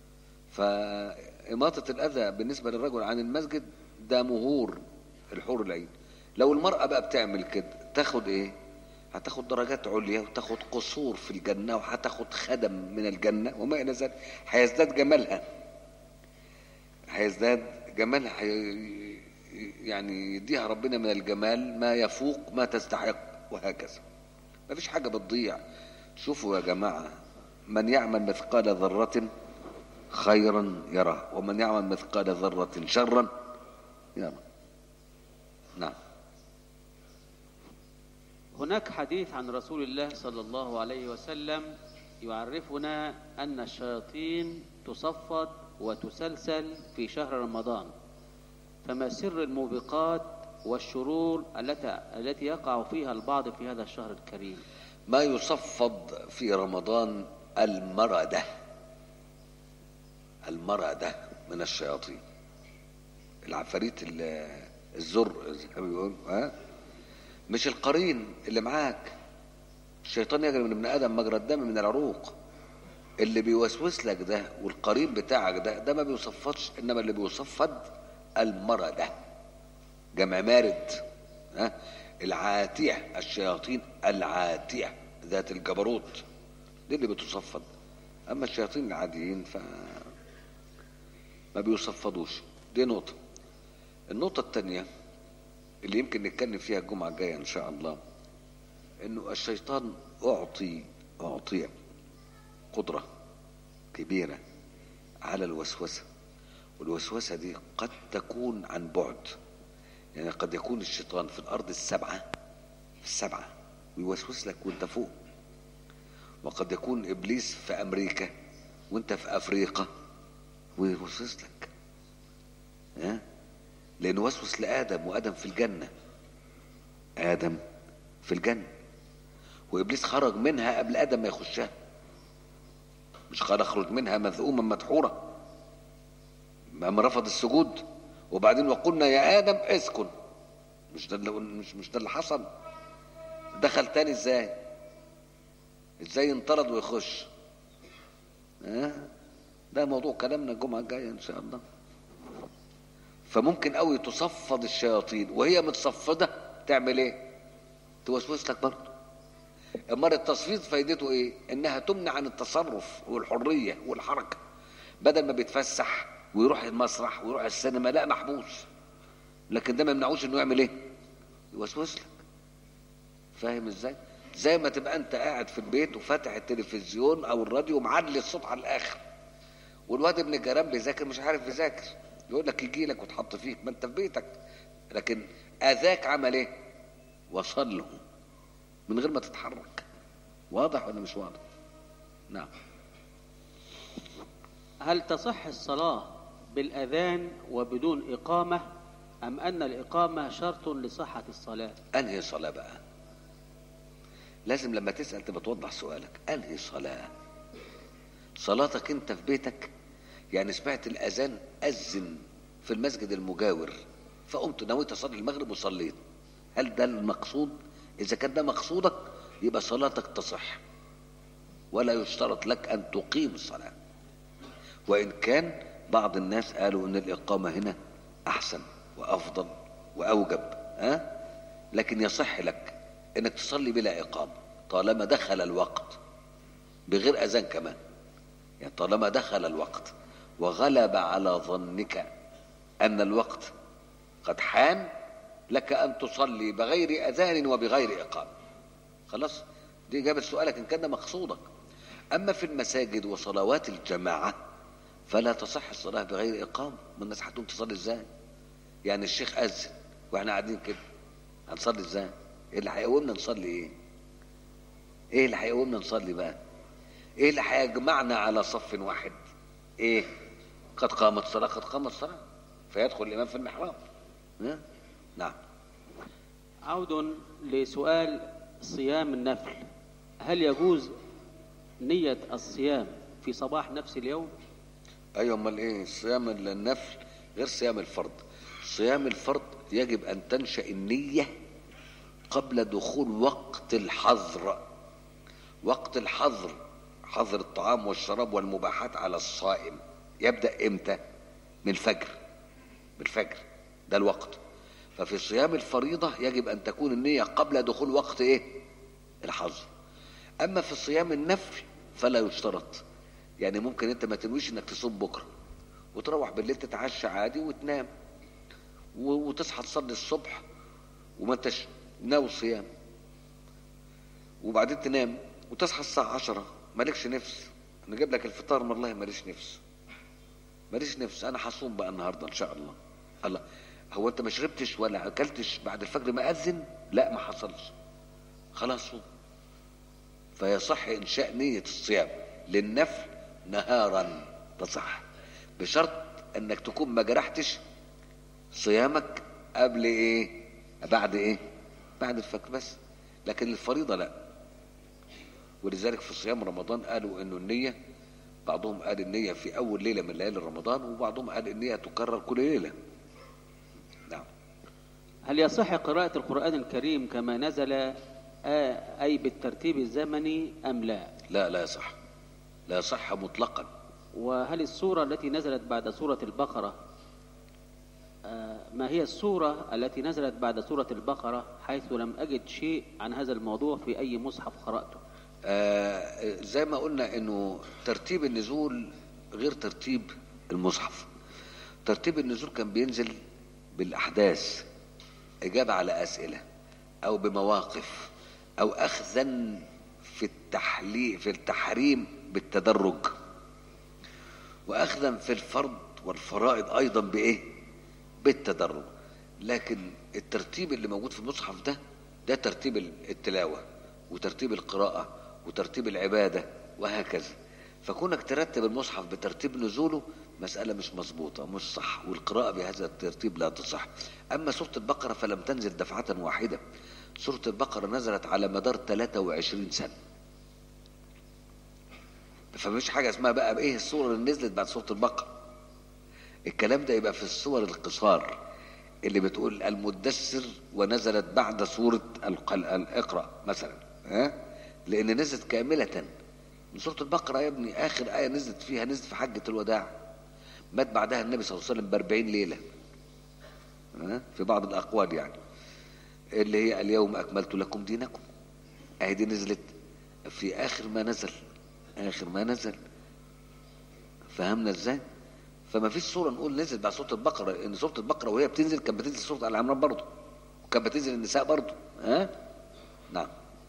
فإماطة الأذى بالنسبة للرجل عن المسجد ده مهور الحور العين لو المرأة بقى بتعمل كده تاخد ايه هتاخد درجات عليا وتاخد قصور في الجنة وهتاخد خدم من الجنة وما إلى ذلك هيزداد جمالها هيزداد جمالها هي يعني يديها ربنا من الجمال ما يفوق ما تستحق وهكذا ما فيش حاجة بتضيع شوفوا يا جماعة من يعمل مثقال ذرة خيرا يراه ومن يعمل مثقال ذرة شرا يرى نعم هناك حديث عن رسول الله صلى الله عليه وسلم يعرفنا أن الشياطين تصفد وتسلسل في شهر رمضان فما سر الموبقات والشرور التي التي يقع فيها البعض في هذا الشهر الكريم ما يصفد في رمضان المردة المردة من الشياطين العفاريت ال- الزر زي ما بيقول ها مش القرين اللي معاك الشيطان يجري من ابن ادم مجرى الدم من العروق اللي بيوسوس لك ده والقرين بتاعك ده ده ما بيصفدش انما اللي بيصفد المردة جمع مارد ها العاتية الشياطين العاتية ذات الجبروت دي اللي بتصفد اما الشياطين العاديين ف ما بيصفدوش دي نقطة النقطة الثانية اللي يمكن نتكلم فيها الجمعة الجاية إن شاء الله إنه الشيطان أعطي أعطي قدرة كبيرة على الوسوسة والوسوسة دي قد تكون عن بعد يعني قد يكون الشيطان في الأرض السبعة في السبعة ويوسوس لك وانت فوق وقد يكون إبليس في أمريكا وانت في أفريقيا ويوسوس لك ها لأنه وسوس لآدم وآدم في الجنة آدم في الجنة وإبليس خرج منها قبل آدم ما يخشها مش قال اخرج منها مذءوما مدحورا ما رفض السجود وبعدين وقلنا يا آدم اسكن مش ده اللي مش مش ده اللي حصل دخل تاني ازاي ازاي ينطرد ويخش ها ده موضوع كلامنا الجمعة الجاية ان شاء الله فممكن قوي تصفد الشياطين وهي متصفدة تعمل ايه توسوس لك برضه امال التصفيد فايدته ايه انها تمنع عن التصرف والحرية والحركة بدل ما بيتفسح ويروح المسرح ويروح السينما لا محبوس لكن ده ما يمنعوش انه يعمل ايه يوسوس لك فاهم ازاي زي ما تبقى انت قاعد في البيت وفاتح التلفزيون او الراديو ومعلي الصوت على الاخر والواد ابن الجيران بيذاكر مش عارف يذاكر يقول لك يجي لك وتحط فيك ما انت في بيتك لكن اذاك عمل ايه وصل له من غير ما تتحرك واضح ولا مش واضح نعم هل تصح الصلاة بالأذان وبدون إقامة أم أن الإقامة شرط لصحة الصلاة انهي صلاه بقى لازم لما تسال تبقى توضح سؤالك انهي صلاه صلاتك انت في بيتك يعني سمعت الاذان اذن في المسجد المجاور فقمت نويت اصلي المغرب وصليت هل ده المقصود اذا كان ده مقصودك يبقى صلاتك تصح ولا يشترط لك ان تقيم الصلاه وان كان بعض الناس قالوا ان الاقامه هنا احسن وافضل واوجب ها لكن يصح لك انك تصلي بلا اقامه طالما دخل الوقت بغير اذان كمان يعني طالما دخل الوقت وغلب على ظنك ان الوقت قد حان لك ان تصلي بغير اذان وبغير اقامه خلاص دي اجابه سؤالك ان كان ده مقصودك اما في المساجد وصلوات الجماعه فلا تصح الصلاه بغير اقامه ما الناس هتقوم تصلي ازاي يعني الشيخ اذن واحنا قاعدين كده هنصلي ازاي ايه اللي هيقومنا نصلي ايه ايه اللي هيقومنا نصلي بقى ايه اللي هيجمعنا على صف واحد ايه قد قامت الصلاه قد قامت الصلاه فيدخل الامام في المحراب ها؟ نعم عود لسؤال صيام النفل هل يجوز نية الصيام في صباح نفس اليوم ايوه امال ايه صيام النفل غير صيام الفرض صيام الفرض يجب ان تنشا النيه قبل دخول وقت الحظر وقت الحظر حظر الطعام والشراب والمباحات على الصائم يبدا امتى من الفجر من الفجر ده الوقت ففي صيام الفريضه يجب ان تكون النيه قبل دخول وقت ايه الحظر اما في صيام النفل فلا يشترط يعني ممكن انت ما تنويش انك تصوم بكره وتروح بالليل تتعشى عادي وتنام و- وتصحى تصلي الصبح وما انتش ناوي صيام وبعدين تنام وتصحى الساعة عشرة مالكش نفس انا جايب لك الفطار والله ماليش نفس ماليش نفس انا هصوم بقى النهارده ان شاء الله الله هو انت ما شربتش ولا اكلتش بعد الفجر ما اذن لا ما حصلش خلاص صوم فيصح انشاء نية الصيام للنفل نهارا تصح بشرط انك تكون ما جرحتش صيامك قبل ايه بعد ايه بعد الفجر بس لكن الفريضة لا ولذلك في صيام رمضان قالوا انه النية بعضهم قال النية في اول ليلة من ليالي رمضان وبعضهم قال النية تكرر كل ليلة نعم هل يصح قراءة القرآن الكريم كما نزل آه، أي بالترتيب الزمني أم لا لا لا يصح لا يصح مطلقا وهل السورة التي نزلت بعد سورة البقرة آه، ما هي السورة التي نزلت بعد سورة البقرة حيث لم أجد شيء عن هذا الموضوع في أي مصحف قرأته آه زي ما قلنا انه ترتيب النزول غير ترتيب المصحف ترتيب النزول كان بينزل بالاحداث اجابه على اسئله او بمواقف او اخذا في التحليل في التحريم بالتدرج واخذا في الفرض والفرائض ايضا بايه بالتدرج لكن الترتيب اللي موجود في المصحف ده ده ترتيب التلاوه وترتيب القراءه وترتيب العباده وهكذا فكونك ترتب المصحف بترتيب نزوله مسألة مش مظبوطة مش صح والقراءة بهذا الترتيب لا تصح أما سورة البقرة فلم تنزل دفعة واحدة سورة البقرة نزلت على مدار 23 سنة فمش حاجة اسمها بقى ايه السورة اللي نزلت بعد سورة البقرة الكلام ده يبقى في السور القصار اللي بتقول المدثر ونزلت بعد سورة القل- الاقرأ مثلا ها لأن نزلت كاملة من سورة البقرة يا ابني آخر آية نزلت فيها نزلت في حجة الوداع مات بعدها النبي صلى الله عليه وسلم بأربعين ليلة ها؟ في بعض الأقوال يعني اللي هي اليوم أكملت لكم دينكم أهي دي نزلت في آخر ما نزل آخر ما نزل فهمنا إزاي فما فيش سورة نقول نزلت بعد سورة البقرة إن سورة البقرة وهي بتنزل كانت بتنزل سورة آل عمران برضه وكانت بتنزل النساء برضه ها نعم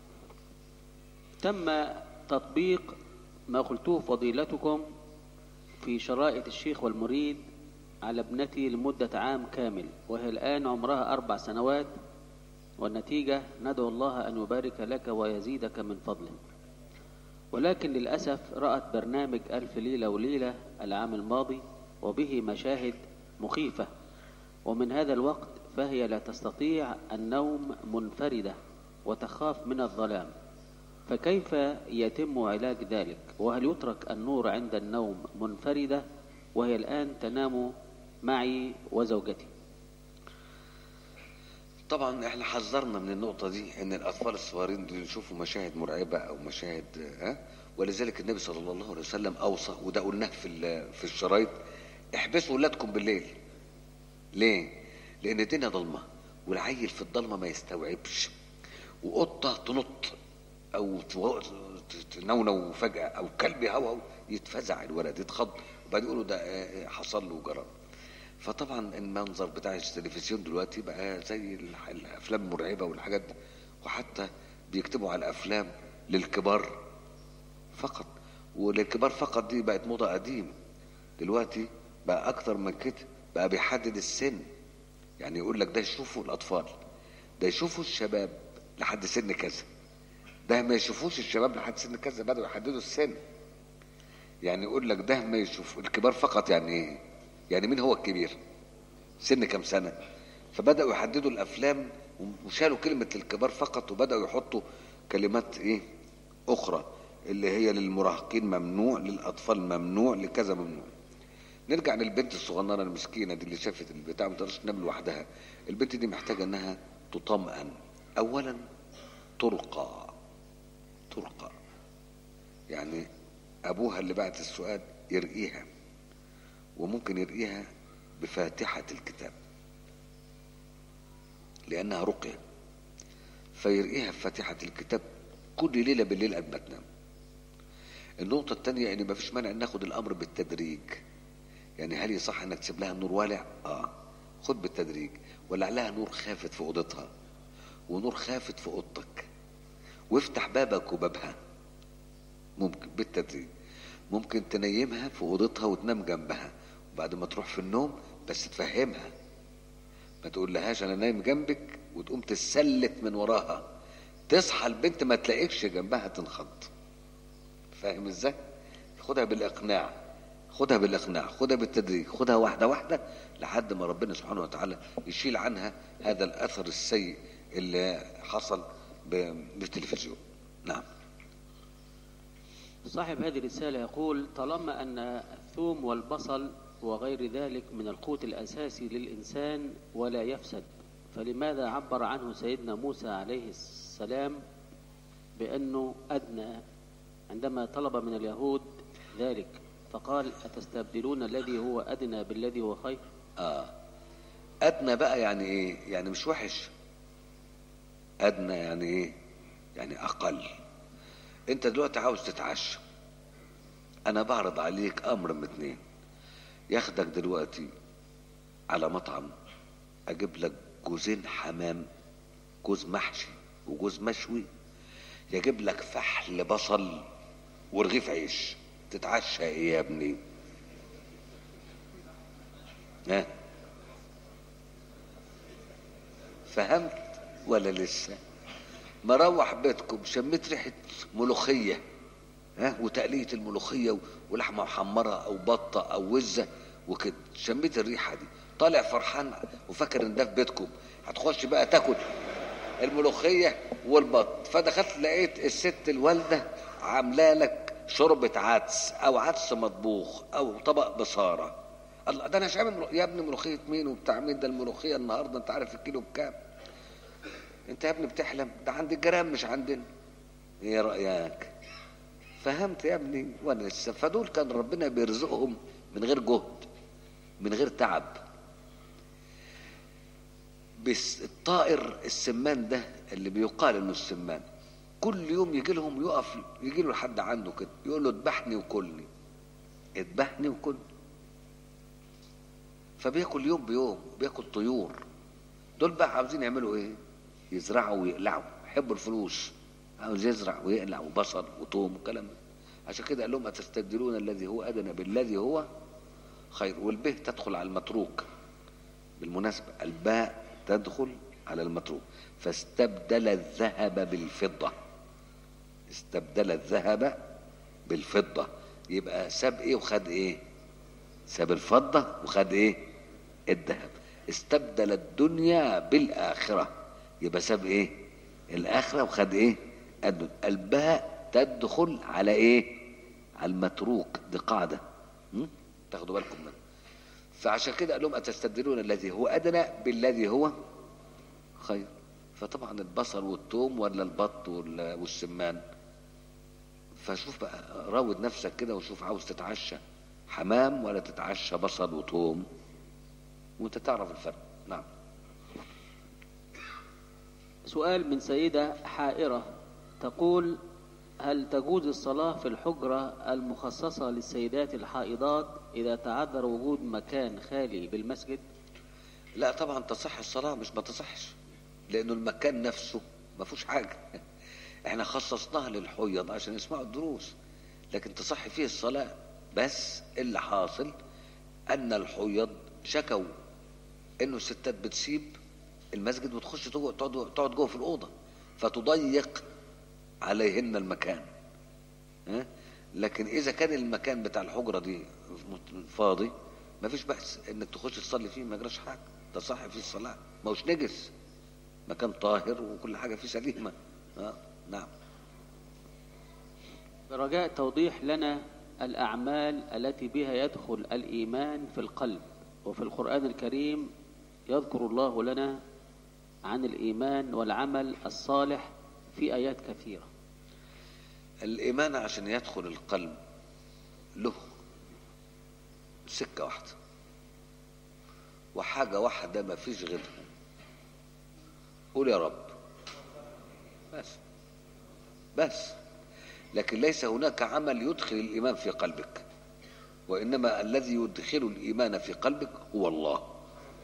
تم تطبيق ما قلته فضيلتكم في شرائط الشيخ والمريد على ابنتي لمدة عام كامل وهي الآن عمرها أربع سنوات والنتيجة ندعو الله أن يبارك لك ويزيدك من فضله ولكن للأسف رأت برنامج ألف ليلة وليلة العام الماضي وبه مشاهد مخيفة ومن هذا الوقت فهي لا تستطيع النوم منفردة وتخاف من الظلام فكيف يتم علاج ذلك وهل يترك النور عند النوم منفردة وهي الآن تنام معي وزوجتي طبعا احنا حذرنا من النقطة دي ان الاطفال الصغيرين دول يشوفوا مشاهد مرعبة او مشاهد ها ولذلك النبي صلى الله عليه وسلم اوصى وده قلناه في ال- في الشرايط احبسوا ولادكم بالليل ليه؟ لان الدنيا ضلمة والعيل في الضلمة ما يستوعبش وقطة تنط او تو- تنونو فجأة او كلب يهوهو يتفزع الولد يتخض وبعدين يقولوا ده آه، حصل له جرى فطبعا المنظر بتاع التلفزيون دلوقتي بقى زي الح- الافلام المرعبه والحاجات دي وحتى بيكتبوا على الافلام للكبار فقط وللكبار فقط دي بقت موضه قديم دلوقتي بقى اكتر من كده بقى بيحدد السن يعني يقول لك ده يشوفوا الاطفال ده يشوفوا الشباب لحد سن كذا ده ما يشوفوش الشباب لحد سن كذا بدأوا يحددوا السن يعني يقول لك ده ما يشوف الكبار فقط يعني ايه يعني مين هو الكبير سن كام سنة فبدأوا يحددوا الأفلام وشالوا كلمة الكبار فقط وبدأوا يحطوا كلمات ايه أخرى اللي هي للمراهقين ممنوع للأطفال ممنوع لكذا ممنوع نرجع للبنت الصغننة المسكينة دي اللي شافت البتاع ما تقدرش تنام لوحدها البنت دي محتاجة انها تطمئن أولا ترقى ترقى يعني أبوها اللي بعت السؤال يرقيها وممكن يرقيها بفاتحة الكتاب لأنها رقية فيرقيها بفاتحة الكتاب كل ليلة بالليل قبل ما تنام النقطة الثانية ان مفيش مانع ان ناخد الامر بالتدريج يعني هل يصح انك تسيب لها النور والع؟ اه خد بالتدريج ولع لها نور خافت في اوضتها ونور خافت في اوضتك وافتح بابك وبابها ممكن بالتدريج ممكن تنيمها في اوضتها وتنام جنبها وبعد ما تروح في النوم بس تفهمها ما تقول لهاش انا نايم جنبك وتقوم تسلك من وراها تصحى البنت ما تلاقيكش جنبها تنخض فاهم ازاي خدها بالاقناع خدها بالاقناع خدها بالتدريج خدها واحده واحده لحد ما ربنا سبحانه وتعالى يشيل عنها هذا الاثر السيء اللي حصل ب- بالتلفزيون نعم صاحب هذه الرسالة يقول طالما أن الثوم والبصل وغير ذلك من القوت الأساسي للإنسان ولا يفسد فلماذا عبر عنه سيدنا موسى عليه السلام بأنه أدنى عندما طلب من اليهود ذلك فقال أتستبدلون الذي هو أدنى بالذي هو خير اه ادنى بقى يعني ايه يعني مش وحش ادنى يعني ايه يعني اقل انت دلوقتي عاوز تتعشى انا بعرض عليك امر من اتنين ياخدك دلوقتي على مطعم اجيب لك جوزين حمام جوز محشي وجوز مشوي يجيب لك فحل بصل ورغيف عيش تتعشى ايه يا ابني ها فهمت ولا لسه مروح بيتكم شميت ريحة ملوخية ها وتقلية الملوخية و- ولحمة محمرة أو بطة أو وزة وكده شميت الريحة دي طالع فرحان وفاكر إن ده في بيتكم هتخش بقى تاكل الملوخية والبط فدخلت لقيت الست الوالدة عاملة لك شوربة عدس أو عدس مطبوخ أو طبق بصارة الله ده أنا مش عامل ملو- يا ابني ملوخية مين وبتاع مين ده الملوخية النهاردة أنت عارف الكيلو بكام أنت يا ابني بتحلم ده عند الجيران مش عندنا إيه رأيك فهمت يا ابني وانا لسه فدول كان ربنا بيرزقهم من غير جهد من غير تعب بس الطائر السمان ده اللي بيقال انه السمان كل يوم يجي لهم يقف يجي له حد عنده كده يقول له اذبحني وكلني اذبحني وكلني فبياكل يوم بيوم بياكل طيور دول بقى عاوزين يعملوا ايه يزرعوا ويقلعوا يحبوا الفلوس عاوز يزرع ويقلع وبصل وطوم وكلام ده. عشان كده قال لهم اتستبدلون الذي هو ادنى بالذي هو خير والبه تدخل على المتروك بالمناسبة الباء تدخل على المتروك فاستبدل الذهب بالفضة استبدل الذهب بالفضة يبقى ساب ايه وخد ايه ساب الفضة وخد ايه الذهب استبدل الدنيا بالآخرة يبقى ساب ايه الآخرة وخد ايه الدنيا الباء تدخل على ايه على المتروك دي قاعدة م? تاخدوا بالكم منها فعشان كده قال لهم أتستبدلون الذي هو أدنى بالذي هو خير فطبعا البصل والثوم ولا البط ولا- والسمان فشوف بقى راود نفسك كده وشوف عاوز تتعشى حمام ولا تتعشى بصل وثوم وانت تعرف الفرق نعم سؤال من سيدة حائرة تقول هل تجوز الصلاة في الحجرة المخصصة للسيدات الحائضات إذا تعذر وجود مكان خالي بالمسجد؟ لا طبعا تصح الصلاة مش ما تصحش لأنه المكان نفسه ما فيهوش حاجة احنا خصصناها للحيض عشان يسمعوا الدروس لكن تصح فيه الصلاة بس اللي حاصل أن الحيض شكوا إنه الستات بتسيب المسجد وتخش جوه- تقعد تقعد جوه في الأوضة فتضيق عليهن المكان ها؟ لكن إذا كان المكان بتاع الحجرة دي فاضي ما فيش بأس إنك تخش تصلي فيه ما يجراش حاجة تصح فيه الصلاة ما هوش نجس مكان طاهر وكل حاجة فيه سليمة ها؟ نعم برجاء توضيح لنا الأعمال التي بها يدخل الإيمان في القلب وفي القرآن الكريم يذكر الله لنا عن الإيمان والعمل الصالح في آيات كثيرة الإيمان عشان يدخل القلب له سكة واحدة وحاجة واحدة ما فيش غيرها قول يا رب بس بس لكن ليس هناك عمل يدخل الإيمان في قلبك وإنما الذي يدخل الإيمان في قلبك هو الله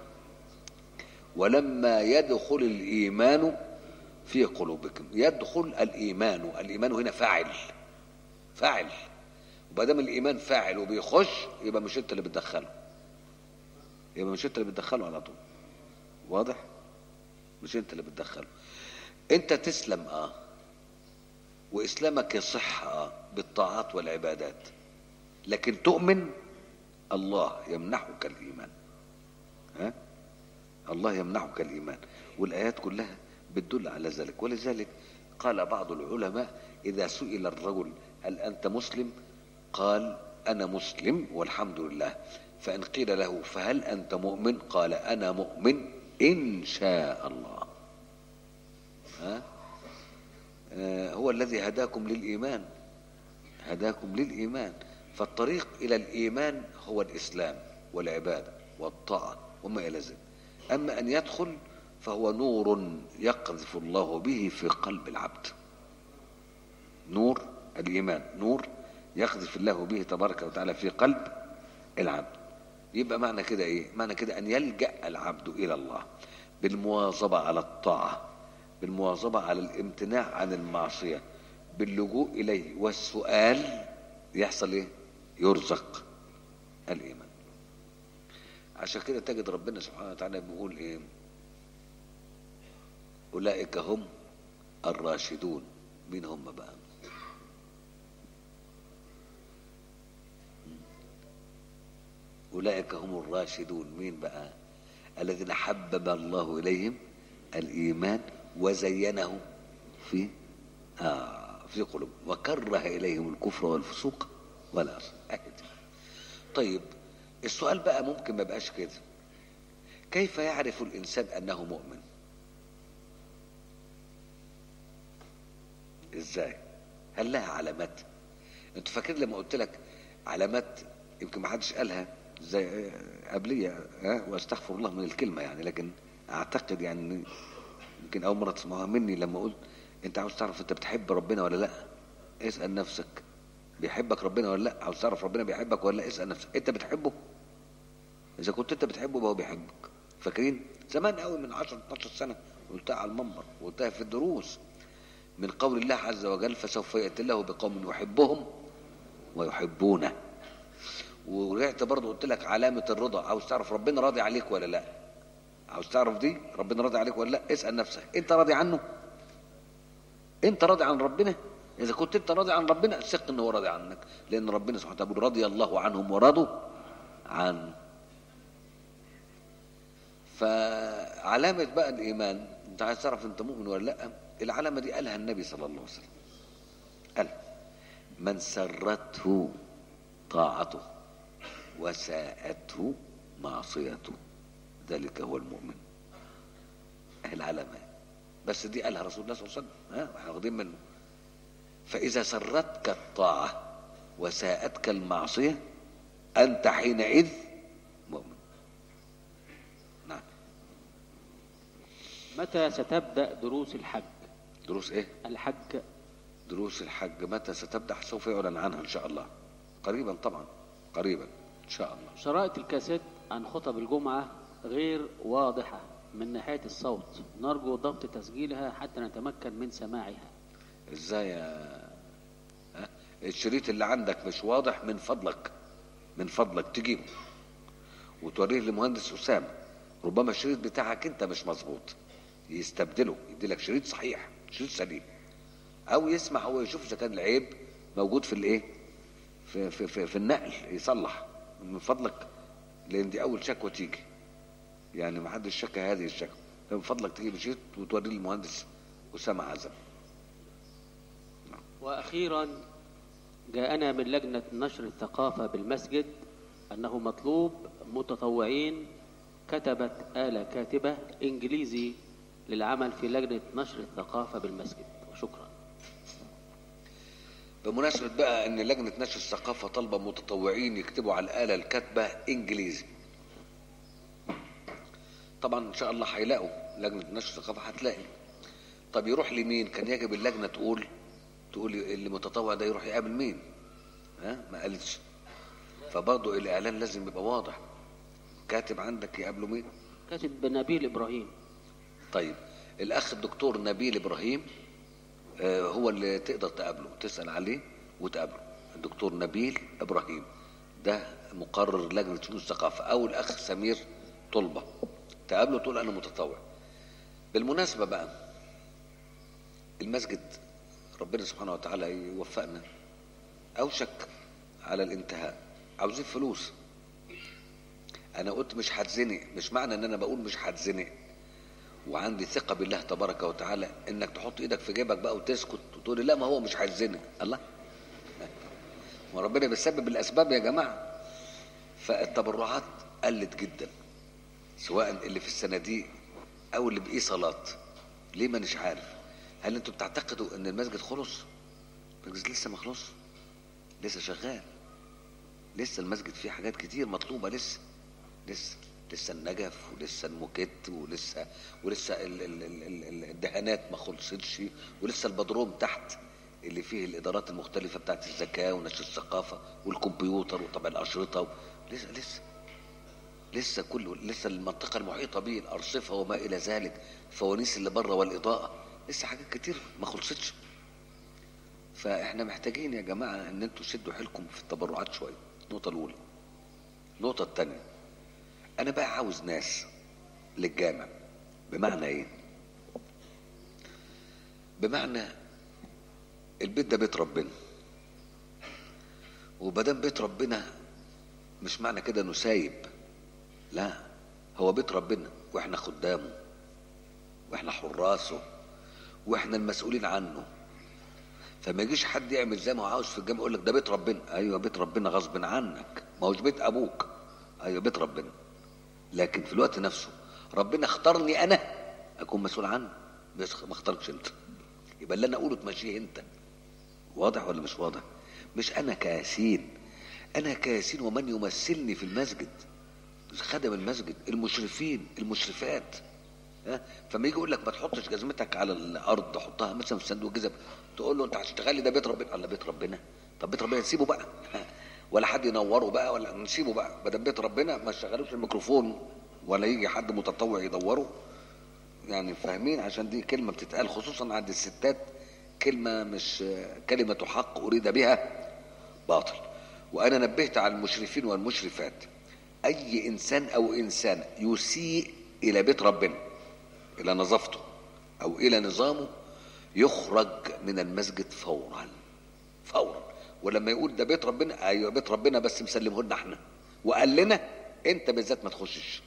ولما يدخل الإيمان في قلوبكم يدخل الإيمان الإيمان هنا فاعل فاعل وبدام الإيمان فاعل وبيخش يبقى مش أنت اللي بتدخله يبقى مش أنت اللي بتدخله على طول واضح مش أنت اللي بتدخله أنت تسلم آه وإسلامك يصح آه بالطاعات والعبادات لكن تؤمن الله يمنحك الإيمان ها الله يمنحك الإيمان والآيات كلها بتدل على ذلك ولذلك قال بعض العلماء إذا سئل الرجل هل أنت مسلم قال أنا مسلم والحمد لله فإن قيل له فهل أنت مؤمن قال أنا مؤمن إن شاء الله ها؟ آه هو الذي هداكم للإيمان هداكم للإيمان فالطريق إلى الإيمان هو الإسلام والعبادة والطاعة وما إلى ذلك أما أن يدخل فهو نور يقذف الله به في قلب العبد نور الإيمان نور يقذف الله به تبارك وتعالى في قلب العبد يبقى معنى كده ايه معنى كده ان يلجأ العبد الى الله بالمواظبة على الطاعة بالمواظبة على الامتناع عن المعصية باللجوء اليه والسؤال يحصل ايه يرزق الايمان عشان كده تجد ربنا سبحانه وتعالى بيقول ايه اولئك هم الراشدون مين هم بقى أولئك هم الراشدون مين بقى الذين حبب الله إليهم الإيمان وزينه في آه في قلوب وكره إليهم الكفر والفسوق والعصر طيب السؤال بقى ممكن ما بقاش كده كيف يعرف الإنسان أنه مؤمن إزاي هل لها علامات انتوا فاكرين لما قلت لك علامات يمكن ما حدش قالها زي قبلية ها واستغفر الله من الكلمة يعني لكن اعتقد يعني يمكن اول مرة تسمعوها مني لما قلت انت عاوز تعرف انت بتحب ربنا ولا لا اسأل نفسك بيحبك ربنا ولا لا عاوز تعرف ربنا بيحبك ولا لا اسأل نفسك انت بتحبه اذا كنت انت بتحبه يبقى هو بيحبك فاكرين زمان قوي من 10 12 سنة قلتها على المنبر قلتها في الدروس من قول الله عز وجل فسوف يأتي الله بقوم يحبهم ويحبونه ورجعت برضه قلت لك علامة الرضا عاوز تعرف ربنا راضي عليك ولا لا عاوز تعرف دي ربنا راضي عليك ولا لا اسأل نفسك انت راضي عنه انت راضي عن ربنا اذا كنت انت راضي عن ربنا ثق ان هو راضي عنك لان ربنا سبحانه وتعالى رضي الله عنهم ورضوا عنه فعلامة بقى الإيمان أنت عايز تعرف أنت مؤمن ولا لأ العلامة دي قالها النبي صلى الله عليه وسلم قال من سرته طاعته وساءته معصيته ذلك هو المؤمن أهي العلامة بس دي قالها رسول الله صلى الله عليه وسلم ها احنا واخدين منه فإذا سرتك الطاعة وساءتك المعصية أنت حينئذ مؤمن نعم متى ستبدأ دروس الحج دروس ايه الحج دروس الحج متى ستبدأ سوف يعلن عنها ان شاء الله قريبا طبعا قريبا ان شاء الله شرائط الكاسيت عن خطب الجمعة غير واضحة من ناحية الصوت نرجو ضبط تسجيلها حتى نتمكن من سماعها ازاي يا ها؟ الشريط اللي عندك مش واضح من فضلك من فضلك تجيبه وتوريه لمهندس اسامه ربما الشريط بتاعك انت مش مظبوط يستبدله يدي لك شريط صحيح شريط سليم او يسمع هو يشوف اذا كان العيب موجود في الايه في في في, في النقل يصلح من فضلك لان دي اول شكوى تيجي يعني ما حدش شكى هذه الشكوى فمن فضلك تجيب الشريط وتوريه للمهندس اسامه عزم وأخيرا جاءنا من لجنة نشر الثقافة بالمسجد أنه مطلوب متطوعين كتبت آلة كاتبة إنجليزي للعمل في لجنة نشر الثقافة بالمسجد وشكرا بمناسبة بقى ان لجنة نشر الثقافة طالبة متطوعين يكتبوا على الآلة الكاتبة انجليزي طبعا ان شاء الله هيلاقوا لجنة نشر الثقافة هتلاقي طب يروح لمين كان يجب اللجنة تقول تقول اللي متطوع ده يروح يقابل مين ها ما قالتش فبرضه الاعلان لازم يبقى واضح كاتب عندك يقابله مين كاتب نبيل إبراهيم طيب الاخ الدكتور نبيل ابراهيم آه، هو اللي تقدر تقابله تسال عليه وتقابله الدكتور نبيل ابراهيم ده مقرر لجنه شؤون الثقافه او الاخ سمير طلبه تقابله تقول انا متطوع بالمناسبه بقى المسجد ربنا سبحانه وتعالى يوفقنا اوشك على الانتهاء عاوزين فلوس انا قلت مش هتزنق مش معنى ان انا بقول مش هتزنق وعندي ثقه بالله تبارك وتعالى انك تحط ايدك في جيبك بقى وتسكت وتقول لي لا ما هو مش هيتزنق الله ما ربنا بيسبب الاسباب يا جماعه فالتبرعات قلت جدا سواء اللي في الصناديق او اللي بايصالات ليه ما مش عارف هل انتوا بتعتقدوا ان المسجد خلص المسجد لسه ما خلص لسه شغال لسه المسجد فيه حاجات كتير مطلوبه لسه لسه لسه النجف ولسه الموكيت ولسه ولسه ال- ال- ال- ال- الدهانات ما خلصتش ولسه البدروم تحت اللي فيه الادارات المختلفه بتاعت الزكاه ونشر الثقافه والكمبيوتر وطبع الاشرطه و... لسه لسه لسه كله لسه المنطقه المحيطه به الارصفه وما الى ذلك الفوانيس اللي بره والاضاءه لسه حاجات كتير ما خلصتش فاحنا محتاجين يا جماعه ان انتوا تشدوا حيلكم في التبرعات شويه النقطه الاولى النقطه الثانيه انا بقى عاوز ناس للجامع بمعنى ايه بمعنى البيت ده بيت ربنا وبدام بيت ربنا مش معنى كده انه سايب لا هو بيت ربنا واحنا خدامه واحنا حراسه واحنا المسؤولين عنه فما يجيش حد يعمل زي ما هو عاوز في الجامع يقول لك ده بيت ربنا ايوه بيت ربنا غصب عنك ما هوش بيت ابوك ايوه بيت ربنا لكن في الوقت نفسه ربنا اختارني انا اكون مسؤول عنه بس ما اختاركش انت يبقى اللي انا اقوله تمشيه انت واضح ولا مش واضح مش انا كياسين انا كياسين ومن يمثلني في المسجد خدم المسجد المشرفين المشرفات ها فما يجي يقول لك ما تحطش جزمتك على الارض حطها مثلا في صندوق جزم تقول له انت هتشتغل لي ده بيت ربنا الله بيت ربنا طب بيت ربنا نسيبه بقى ولا حد ينوره بقى ولا نسيبه بقى بدل بيت ربنا ما شغلوش الميكروفون ولا يجي حد متطوع يدوره يعني فاهمين عشان دي كلمه بتتقال خصوصا عند الستات كلمه مش كلمه حق اريد بها باطل وانا نبهت على المشرفين والمشرفات اي انسان او انسان يسيء الى بيت ربنا الى نظافته او الى نظامه يخرج من المسجد فورا فورا ولما يقول ده بيت ربنا ايوه بيت ربنا بس مسلمه لنا احنا وقال لنا انت بالذات ما تخشش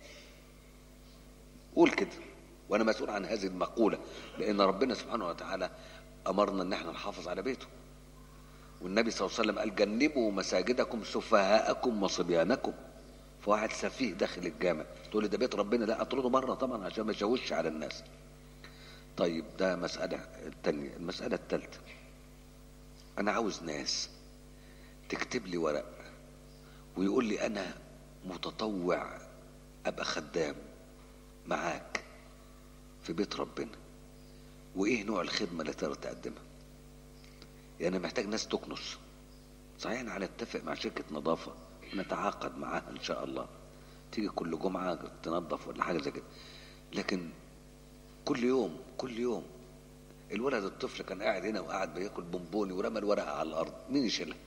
قول كده وانا مسؤول عن هذه المقوله لان ربنا سبحانه وتعالى امرنا ان احنا نحافظ على بيته والنبي صلى الله عليه وسلم قال جنبوا مساجدكم سفهاءكم وصبيانكم فواحد سفيه داخل الجامع تقول لي ده بيت ربنا لا اطرده بره طبعا عشان ما يشوش على الناس طيب ده مسألة التانية المسألة التالتة أنا عاوز ناس تكتب لي ورق ويقول لي أنا متطوع أبقى خدام معاك في بيت ربنا وإيه نوع الخدمة اللي تقدر تقدمها يعني أنا محتاج ناس تكنس صحيح أنا هنتفق مع شركة نظافة نتعاقد معاها إن شاء الله تيجي كل جمعة تنظف ولا حاجة زي كده لكن كل يوم كل يوم الولد الطفل كان قاعد هنا وقاعد بياكل بونبوني ورمى الورقه على الارض مين يشيلها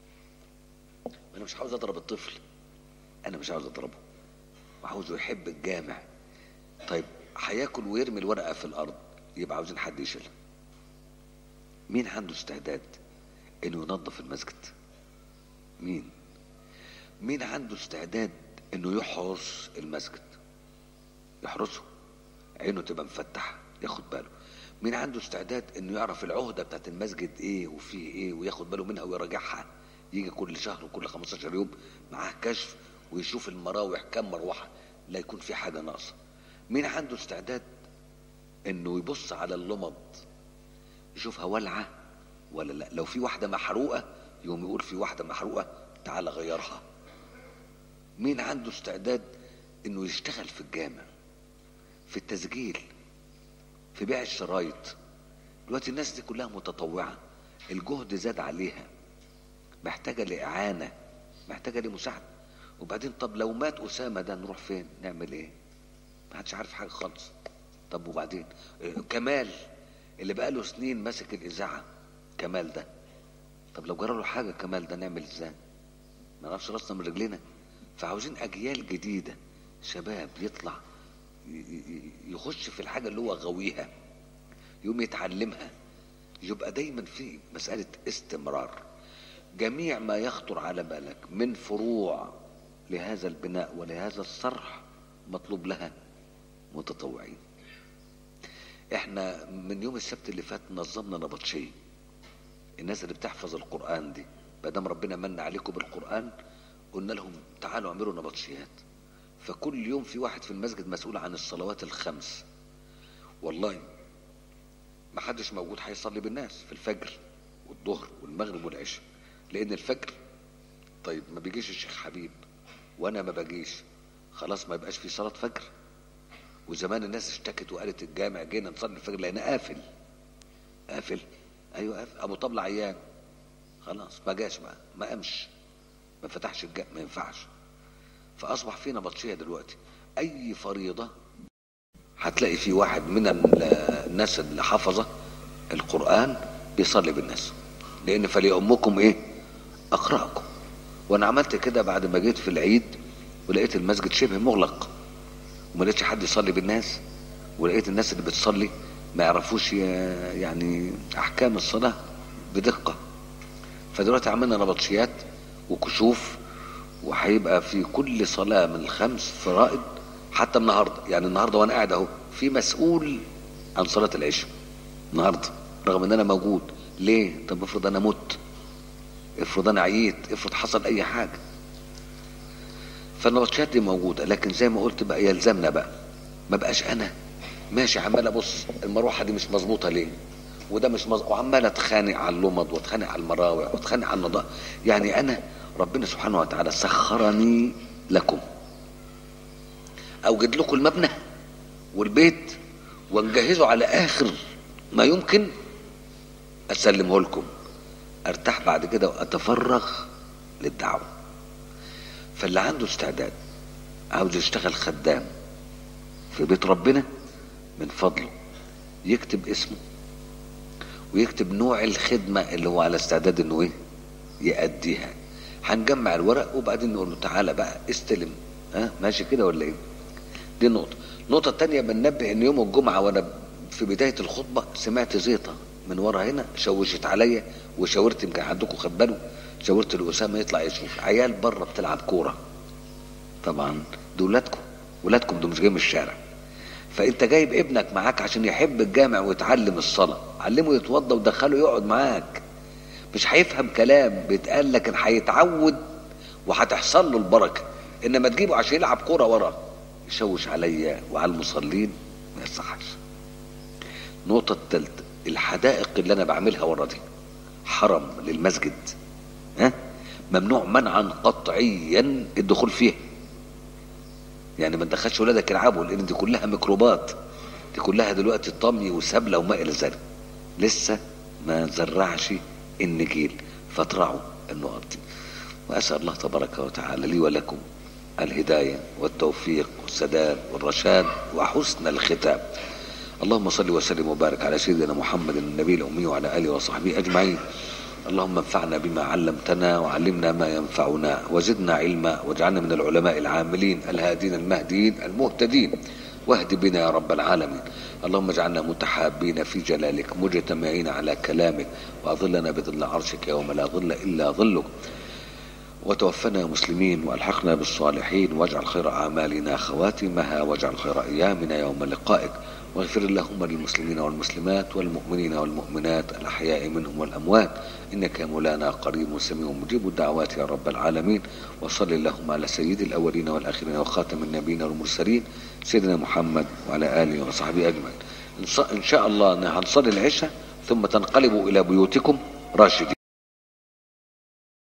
انا مش عاوز اضرب الطفل انا مش عاوز اضربه وعاوزه يحب الجامع طيب هياكل ويرمي الورقه في الارض يبقى عاوزين حد يشيلها مين عنده استعداد انه ينظف المسجد مين مين عنده استعداد انه يحرس المسجد يحرسه عينه تبقى مفتحه ياخد باله مين عنده استعداد انه يعرف العهده بتاعت المسجد ايه وفيه ايه وياخد باله منها ويراجعها يجي كل شهر وكل 15 يوم معاه كشف ويشوف المراوح كم مروحه لا يكون في حاجه ناقصه مين عنده استعداد انه يبص على اللمض يشوفها والعه ولا لا لو في واحده محروقه يقوم يقول في واحده محروقه تعال غيرها مين عنده استعداد انه يشتغل في الجامع في التسجيل في بيع الشرايط دلوقتي الناس دي كلها متطوعة الجهد زاد عليها محتاجة لإعانة محتاجة لمساعدة وبعدين طب لو مات أسامة ده نروح فين نعمل ايه ما حدش عارف حاجة خالص طب وبعدين إيه، كمال اللي بقاله سنين ماسك الإذاعة كمال ده طب لو جرى له حاجة كمال ده نعمل ازاي ما نعرفش راسنا من رجلنا فعاوزين أجيال جديدة شباب يطلع يخش في الحاجة اللي هو غاويها يقوم يتعلمها يبقى دايما في مسألة استمرار جميع ما يخطر على بالك من فروع لهذا البناء ولهذا الصرح مطلوب لها متطوعين احنا من يوم السبت اللي فات نظمنا نبطشية الناس اللي بتحفظ القرآن دي ما ربنا من عليكم بالقرآن قلنا لهم تعالوا اعملوا نبطشيات فكل يوم في واحد في المسجد مسؤول عن الصلوات الخمس والله ما حدش موجود هيصلي بالناس في الفجر والظهر والمغرب والعشاء لان الفجر طيب ما بيجيش الشيخ حبيب وانا ما باجيش خلاص ما يبقاش في صلاه فجر وزمان الناس اشتكت وقالت الجامع جينا نصلي الفجر لان قافل قافل ايوه قافل ابو طبل عيان خلاص ما جاش ما ما قامش ما فتحش الجامع ما ينفعش فاصبح في نبطشيه دلوقتي اي فريضه هتلاقي في واحد من الناس اللي حفظه القران بيصلي بالناس لان فليأمكم ايه اقراكم وانا عملت كده بعد ما جيت في العيد ولقيت المسجد شبه مغلق وما لقيتش حد يصلي بالناس ولقيت الناس اللي بتصلي ما يعرفوش يعني احكام الصلاه بدقه فدلوقتي عملنا نبطشيات وكشوف وهيبقى في كل صلاة من الخمس فرائض حتى النهاردة يعني النهاردة وانا قاعد اهو في مسؤول عن صلاة العشاء النهاردة رغم ان انا موجود ليه طب افرض انا مت افرض انا عييت افرض حصل اي حاجة فالنبطشات دي موجودة لكن زي ما قلت بقى يلزمنا بقى ما بقاش انا ماشي عمال ابص المروحة دي مش مظبوطة ليه وده مش مظبوط وعمال اتخانق على اللمض واتخانق على المراوح واتخانق على النضاء يعني انا ربنا سبحانه وتعالى سخرني لكم اوجد لكم المبنى والبيت ونجهزه على اخر ما يمكن اسلمه لكم ارتاح بعد كده واتفرغ للدعوه فاللي عنده استعداد عاوز يشتغل خدام في بيت ربنا من فضله يكتب اسمه ويكتب نوع الخدمة اللي هو على استعداد انه ايه يأديها هنجمع الورق وبعدين نقول له تعالى بقى استلم ها ماشي كده ولا ايه دي نقطة النقطة التانية بننبه ان يوم الجمعة وانا في بداية الخطبة سمعت زيطة من ورا هنا شوشت عليا وشاورت يمكن عندكم خد باله شاورت لأسامة يطلع يشوف عيال بره بتلعب كورة طبعا دول ولادكم ولادكم دول مش جايين من الشارع فانت جايب ابنك معاك عشان يحب الجامع ويتعلم الصلاة علمه يتوضى ودخله يقعد معاك مش هيفهم كلام بيتقال لكن هيتعود وهتحصل له البركة انما تجيبه عشان يلعب كورة ورا يشوش عليا وعلى المصلين ما يصحش النقطة الثالثة الحدائق اللي انا بعملها ورا دي حرم للمسجد ها ممنوع منعا قطعيا الدخول فيها يعني ما تدخلش ولادك يلعبوا لان دي كلها ميكروبات دي كلها دلوقتي طمي وسبله وما الى ذلك لسه ما زرعش النجيل فاطرعوا النقط دي واسال الله تبارك وتعالى لي ولكم الهدايه والتوفيق والسداد والرشاد وحسن الختام اللهم صل وسلم وبارك على سيدنا محمد النبي الامي وعلى اله وصحبه اجمعين اللهم انفعنا بما علمتنا وعلمنا ما ينفعنا وزدنا علما واجعلنا من العلماء العاملين الهادين المهديين المهتدين واهد بنا يا رب العالمين اللهم اجعلنا متحابين في جلالك مجتمعين على كلامك واظلنا بظل عرشك يوم لا ظل الا ظلك وتوفنا مسلمين والحقنا بالصالحين واجعل خير اعمالنا خواتمها واجعل خير ايامنا يوم لقائك واغفر اللهم للمسلمين والمسلمات والمؤمنين والمؤمنات الأحياء منهم والأموات إنك يا مولانا قريب سميع مجيب الدعوات يا رب العالمين وصل اللهم على سيد الأولين والآخرين وخاتم النبيين والمرسلين سيدنا محمد وعلى آله وصحبه أجمعين إن شاء الله هنصلي العشاء ثم تنقلبوا إلى بيوتكم راشدين